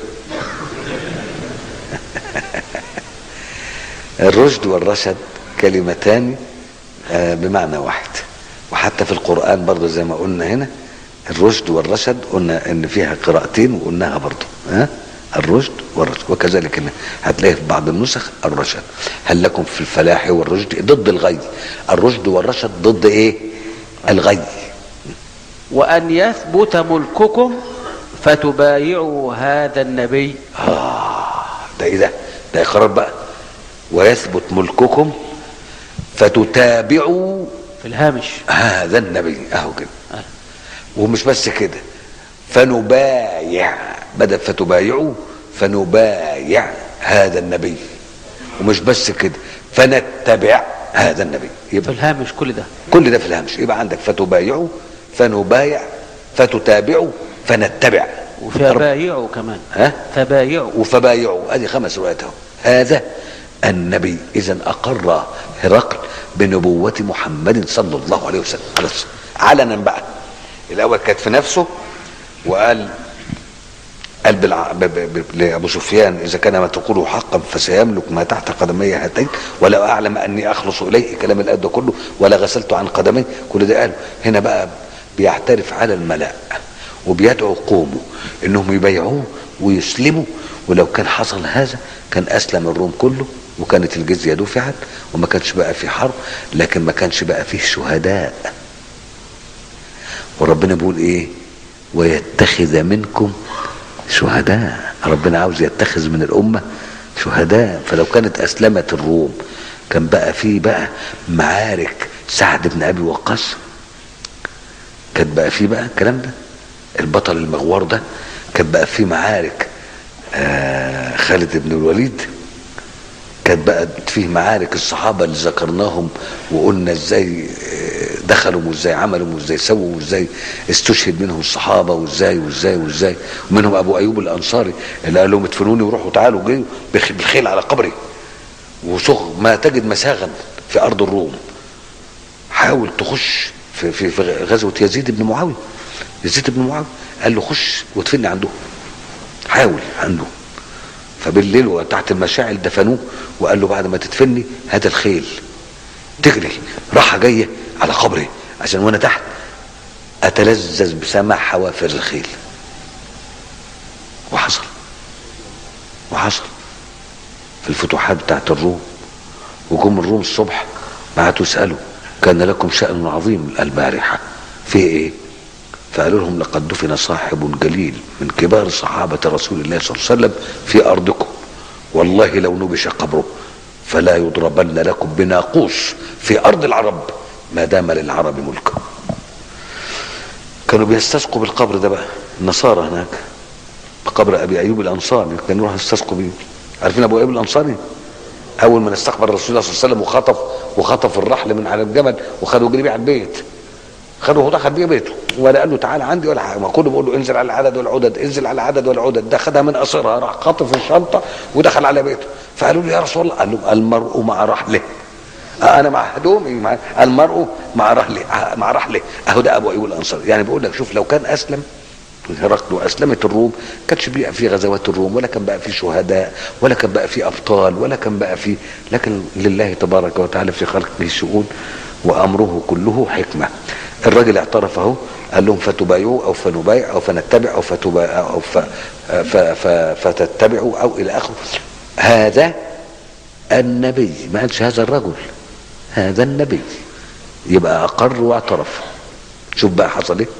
الرشد والرشد كلمتان آه، بمعنى واحد وحتى في القرآن برضو زي ما قلنا هنا الرشد والرشد قلنا ان فيها قراءتين وقلناها برضو ها الرشد والرشد وكذلك هنا هتلاقي في بعض النسخ الرشد هل لكم في الفلاح والرشد ضد الغي الرشد والرشد ضد ايه الغي وأن يثبت ملككم فتبايعوا هذا النبي ده ايه ده ده اقرار بقى ويثبت ملككم فتتابعوا في الهامش هذا النبي اهو كده آه. ومش بس كده فنبايع بدل فتبايعوا فنبايع هذا النبي ومش بس كده فنتبع هذا النبي في يبقى الهامش كل ده كل ده في الهمش يبقى عندك فتبايعوا فنبايع فتتابعوا فنتبع وفبايعوا كمان ها فبايعوا وفبايعوا ادي خمس روايات اهو هذا النبي اذا اقر هرقل بنبوة محمد صلى الله عليه وسلم خلاص علنا بقى الاول كانت في نفسه وقال قال بالع... ب... ب... ب... لابو سفيان اذا كان ما تقوله حقا فسيملك ما تحت قدمي هاتين ولا اعلم اني اخلص اليه كلام الاب ده كله ولا غسلت عن قدمي كل ده قاله هنا بقى بيعترف على الملا وبيدعو قومه انهم يبايعوه ويسلموا ولو كان حصل هذا كان اسلم الروم كله وكانت الجزيه دفعت وما كانش بقى في حرب لكن ما كانش بقى فيه شهداء وربنا بيقول ايه ويتخذ منكم شهداء ربنا عاوز يتخذ من الامه شهداء فلو كانت اسلمت الروم كان بقى في بقى معارك سعد بن ابي وقاص كان بقى في بقى الكلام ده البطل المغوار ده كان بقى في معارك آه خالد بن الوليد كانت بقى فيه معارك الصحابة اللي ذكرناهم وقلنا ازاي آه، دخلوا وازاي عملوا وازاي سووا وازاي استشهد منهم الصحابة وازاي وازاي وازاي ومنهم ابو ايوب الانصاري اللي قال لهم ادفنوني وروحوا تعالوا جاي بخ- بالخيل على قبري وصغ ما تجد مساغا في ارض الروم حاول تخش في في في غزوه يزيد بن معاويه يزيد بن معاويه قال له خش وادفني عنده حاول عنده فبالليل وتحت المشاعل دفنوه وقال له بعد ما تدفني هات الخيل تجري راحه جايه على قبري عشان وانا تحت اتلذذ بسماع حوافر الخيل وحصل وحصل في الفتوحات بتاعت الروم وجم الروم الصبح بعتوا يسألوا كان لكم شأن عظيم البارحة في ايه فقالوا لهم لقد دفن صاحب جليل من كبار صحابة رسول الله صلى الله عليه وسلم في أرضكم والله لو نبش قبره فلا يضربن لكم بناقوس في أرض العرب ما دام للعرب ملك كانوا بيستسقوا بالقبر ده بقى النصارى هناك بقبر ابي ايوب الانصاري كانوا يروحوا يستسقوا بيه عارفين ابو ايوب الانصاري اول ما استقبل الرسول الله صلى الله عليه وسلم وخطف وخطف الرحل من على الجبل وخدوا جري بيه على البيت خدوا دخل بيه بيته ولا قال له تعالى عندي ولا حاجه ما كله بيقول له انزل على العدد والعدد انزل على العدد والعدد ده خدها من قصرها راح خطف الشنطه ودخل على بيته فقالوا له يا رسول الله قال لهم المرء مع رحله آه انا مع هدومي مع المرء مع رحله آه مع رحله اهو ده ابو ايوب الانصاري يعني بقول لك شوف لو كان اسلم هرقل واسلمت الروم كانش بقى في غزوات الروم ولا كان بقى في شهداء ولا كان بقى في ابطال ولا كان بقى في لكن لله تبارك وتعالى في خلقه شؤون وامره كله حكمه الراجل اعترف اهو قال لهم فتبايعوا او فنبايع او فنتبع او فتبا او ف ف ف فتتبعوا او الى اخره هذا النبي ما قالش هذا الرجل هذا النبي يبقى اقر واعترف شوف بقى حصل ايه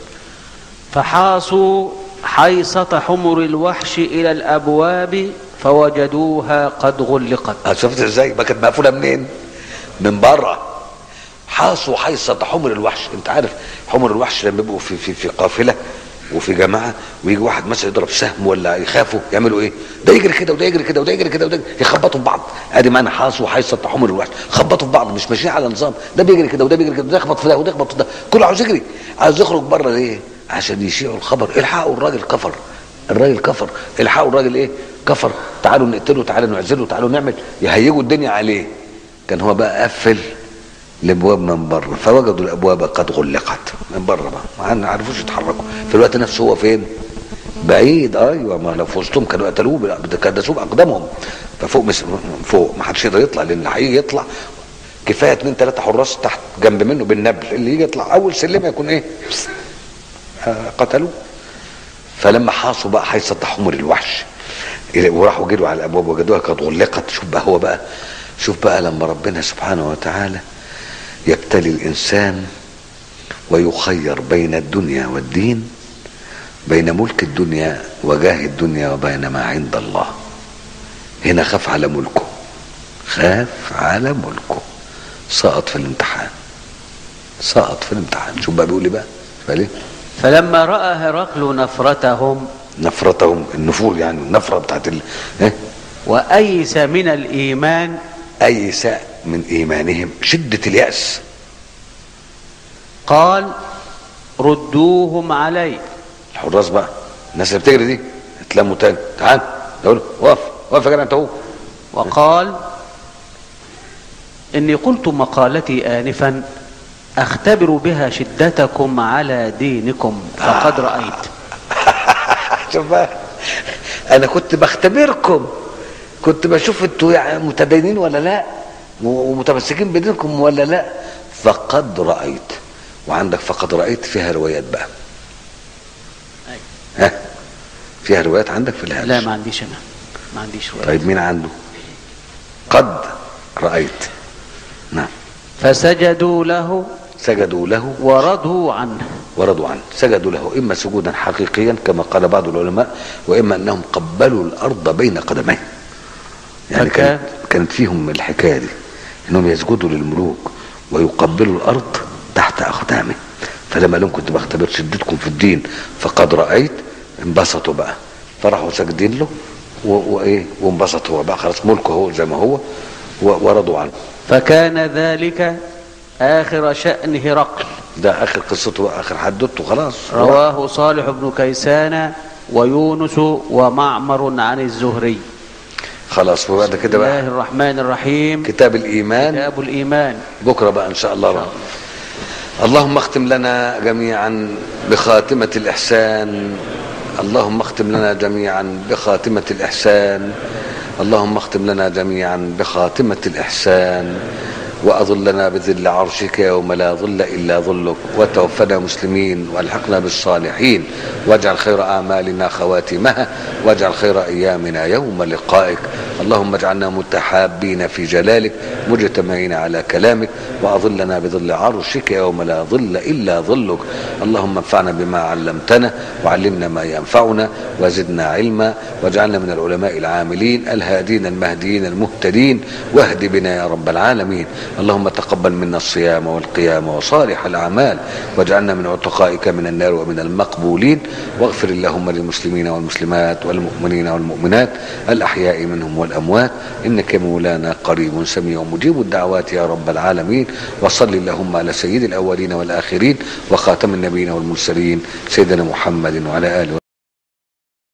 فحاصوا حيصة حمر الوحش إلى الأبواب فوجدوها قد غلقت اه شفت ازاي بقى كانت مقفوله منين من بره حاصوا حيصة حمر الوحش انت عارف حمر الوحش لما بيبقوا في في في قافله وفي جماعه ويجي واحد مثلا يضرب سهم ولا يخافوا يعملوا ايه؟ ده يجري كده وده يجري كده وده يجري كده وده يجري يخبطوا في بعض ادي معنى حاصوا حيصة حمر الوحش خبطوا في بعض مش ماشيين على نظام ده بيجري كده وده بيجري كده وده يخبط في ده وده يخبط في ده كله عاوز يجري عاوز يخرج بره ليه؟ عشان يشيعوا الخبر الحقوا الراجل كفر الراجل كفر الحقوا الراجل ايه؟ كفر تعالوا نقتله تعالوا نعزله تعالوا نعمل يهيجوا الدنيا عليه كان هو بقى قفل الابواب من بره فوجدوا الابواب قد غلقت من بره بقى ما عرفوش يتحركوا في الوقت نفسه هو فين بعيد ايوه ما لو في وسطهم كانوا قتلوه كدسوه باقدامهم ففوق مس... فوق ما حدش يقدر يطلع لان اللي هيجي يطلع كفايه اتنين تلاته حراس تحت جنب منه بالنبل اللي يجي يطلع اول سلمه يكون ايه آه قتلوه فلما حاصوا بقى حيصة حمر الوحش إلى- وراحوا جروا على الابواب وجدوها قد غلقت شوف بقى هو بقى شوف بقى لما ربنا سبحانه وتعالى يبتلي الانسان ويخير بين الدنيا والدين بين ملك الدنيا وجاه الدنيا وبين ما عند الله هنا خاف على ملكه خاف على ملكه سقط في الامتحان سقط في الامتحان شوف بقى بيقول ايه بقى شوف بقى ليه فلما رأى هرقل نفرتهم نفرتهم النفور يعني النفره بتاعت ال... إيه؟ وأيس من الإيمان ايس من ايمانهم شده الياس قال ردوهم علي الحراس بقى الناس اللي بتجري دي اتلموا تاني تعال يقول وقف وقف يا جدع انت هو وقال إني قلت مقالتي آنفا أختبر بها شدتكم على دينكم فقد رأيت شوف بقى انا كنت بختبركم كنت بشوف انتوا يعني متدينين ولا لا ومتمسكين بدينكم ولا لا فقد رايت وعندك فقد رايت فيها روايات بقى ها فيها روايات عندك في الهامش لا ما عنديش أنا ما عنديش رواية طيب مين عنده قد رايت نعم فسجدوا له سجدوا له ورضوا عنه ورضوا عنه سجدوا له إما سجودا حقيقيا كما قال بعض العلماء وإما أنهم قبلوا الأرض بين قدميه يعني فكان- كانت, كانت فيهم الحكاية دي أنهم يسجدوا للملوك ويقبلوا الأرض تحت أقدامه فلما لهم كنت بختبر شدتكم في الدين فقد رأيت انبسطوا بقى فراحوا ساجدين له و- وإيه وانبسط هو بقى خلاص ملكه هو زي ما هو و- ورضوا عنه فكان ذلك آخر شأن هرقل ده آخر قصته بقى آخر حدثته خلاص رواه صالح بن كيسان ويونس ومعمر عن الزهري خلاص وبعد كده بسم الله بقى الرحمن الرحيم كتاب الإيمان كتاب الإيمان بكرة بقى إن شاء الله بقى. اللهم اختم لنا جميعا بخاتمة الإحسان اللهم اختم لنا جميعا بخاتمة الإحسان اللهم اختم لنا جميعا بخاتمة الإحسان وأظلنا بذل عرشك يوم لا ظل إلا ظلك وتوفنا مسلمين والحقنا بالصالحين واجعل خير أعمالنا خواتمها واجعل خير أيامنا يوم لقائك اللهم اجعلنا متحابين في جلالك مجتمعين على كلامك وأظلنا بظل عرشك يوم لا ظل إلا ظلك اللهم انفعنا بما علمتنا وعلمنا ما ينفعنا وزدنا علما واجعلنا من العلماء العاملين الهادين المهديين المهتدين واهد بنا يا رب العالمين اللهم تقبل منا الصيام والقيام وصالح الأعمال واجعلنا من عتقائك من النار ومن المقبولين واغفر اللهم للمسلمين والمسلمات والمؤمنين والمؤمنات الأحياء منهم والأموات إنك مولانا قريب سميع مجيب الدعوات يا رب العالمين وصل اللهم على سيد الأولين والآخرين وخاتم النبيين والمرسلين سيدنا محمد وعلى آله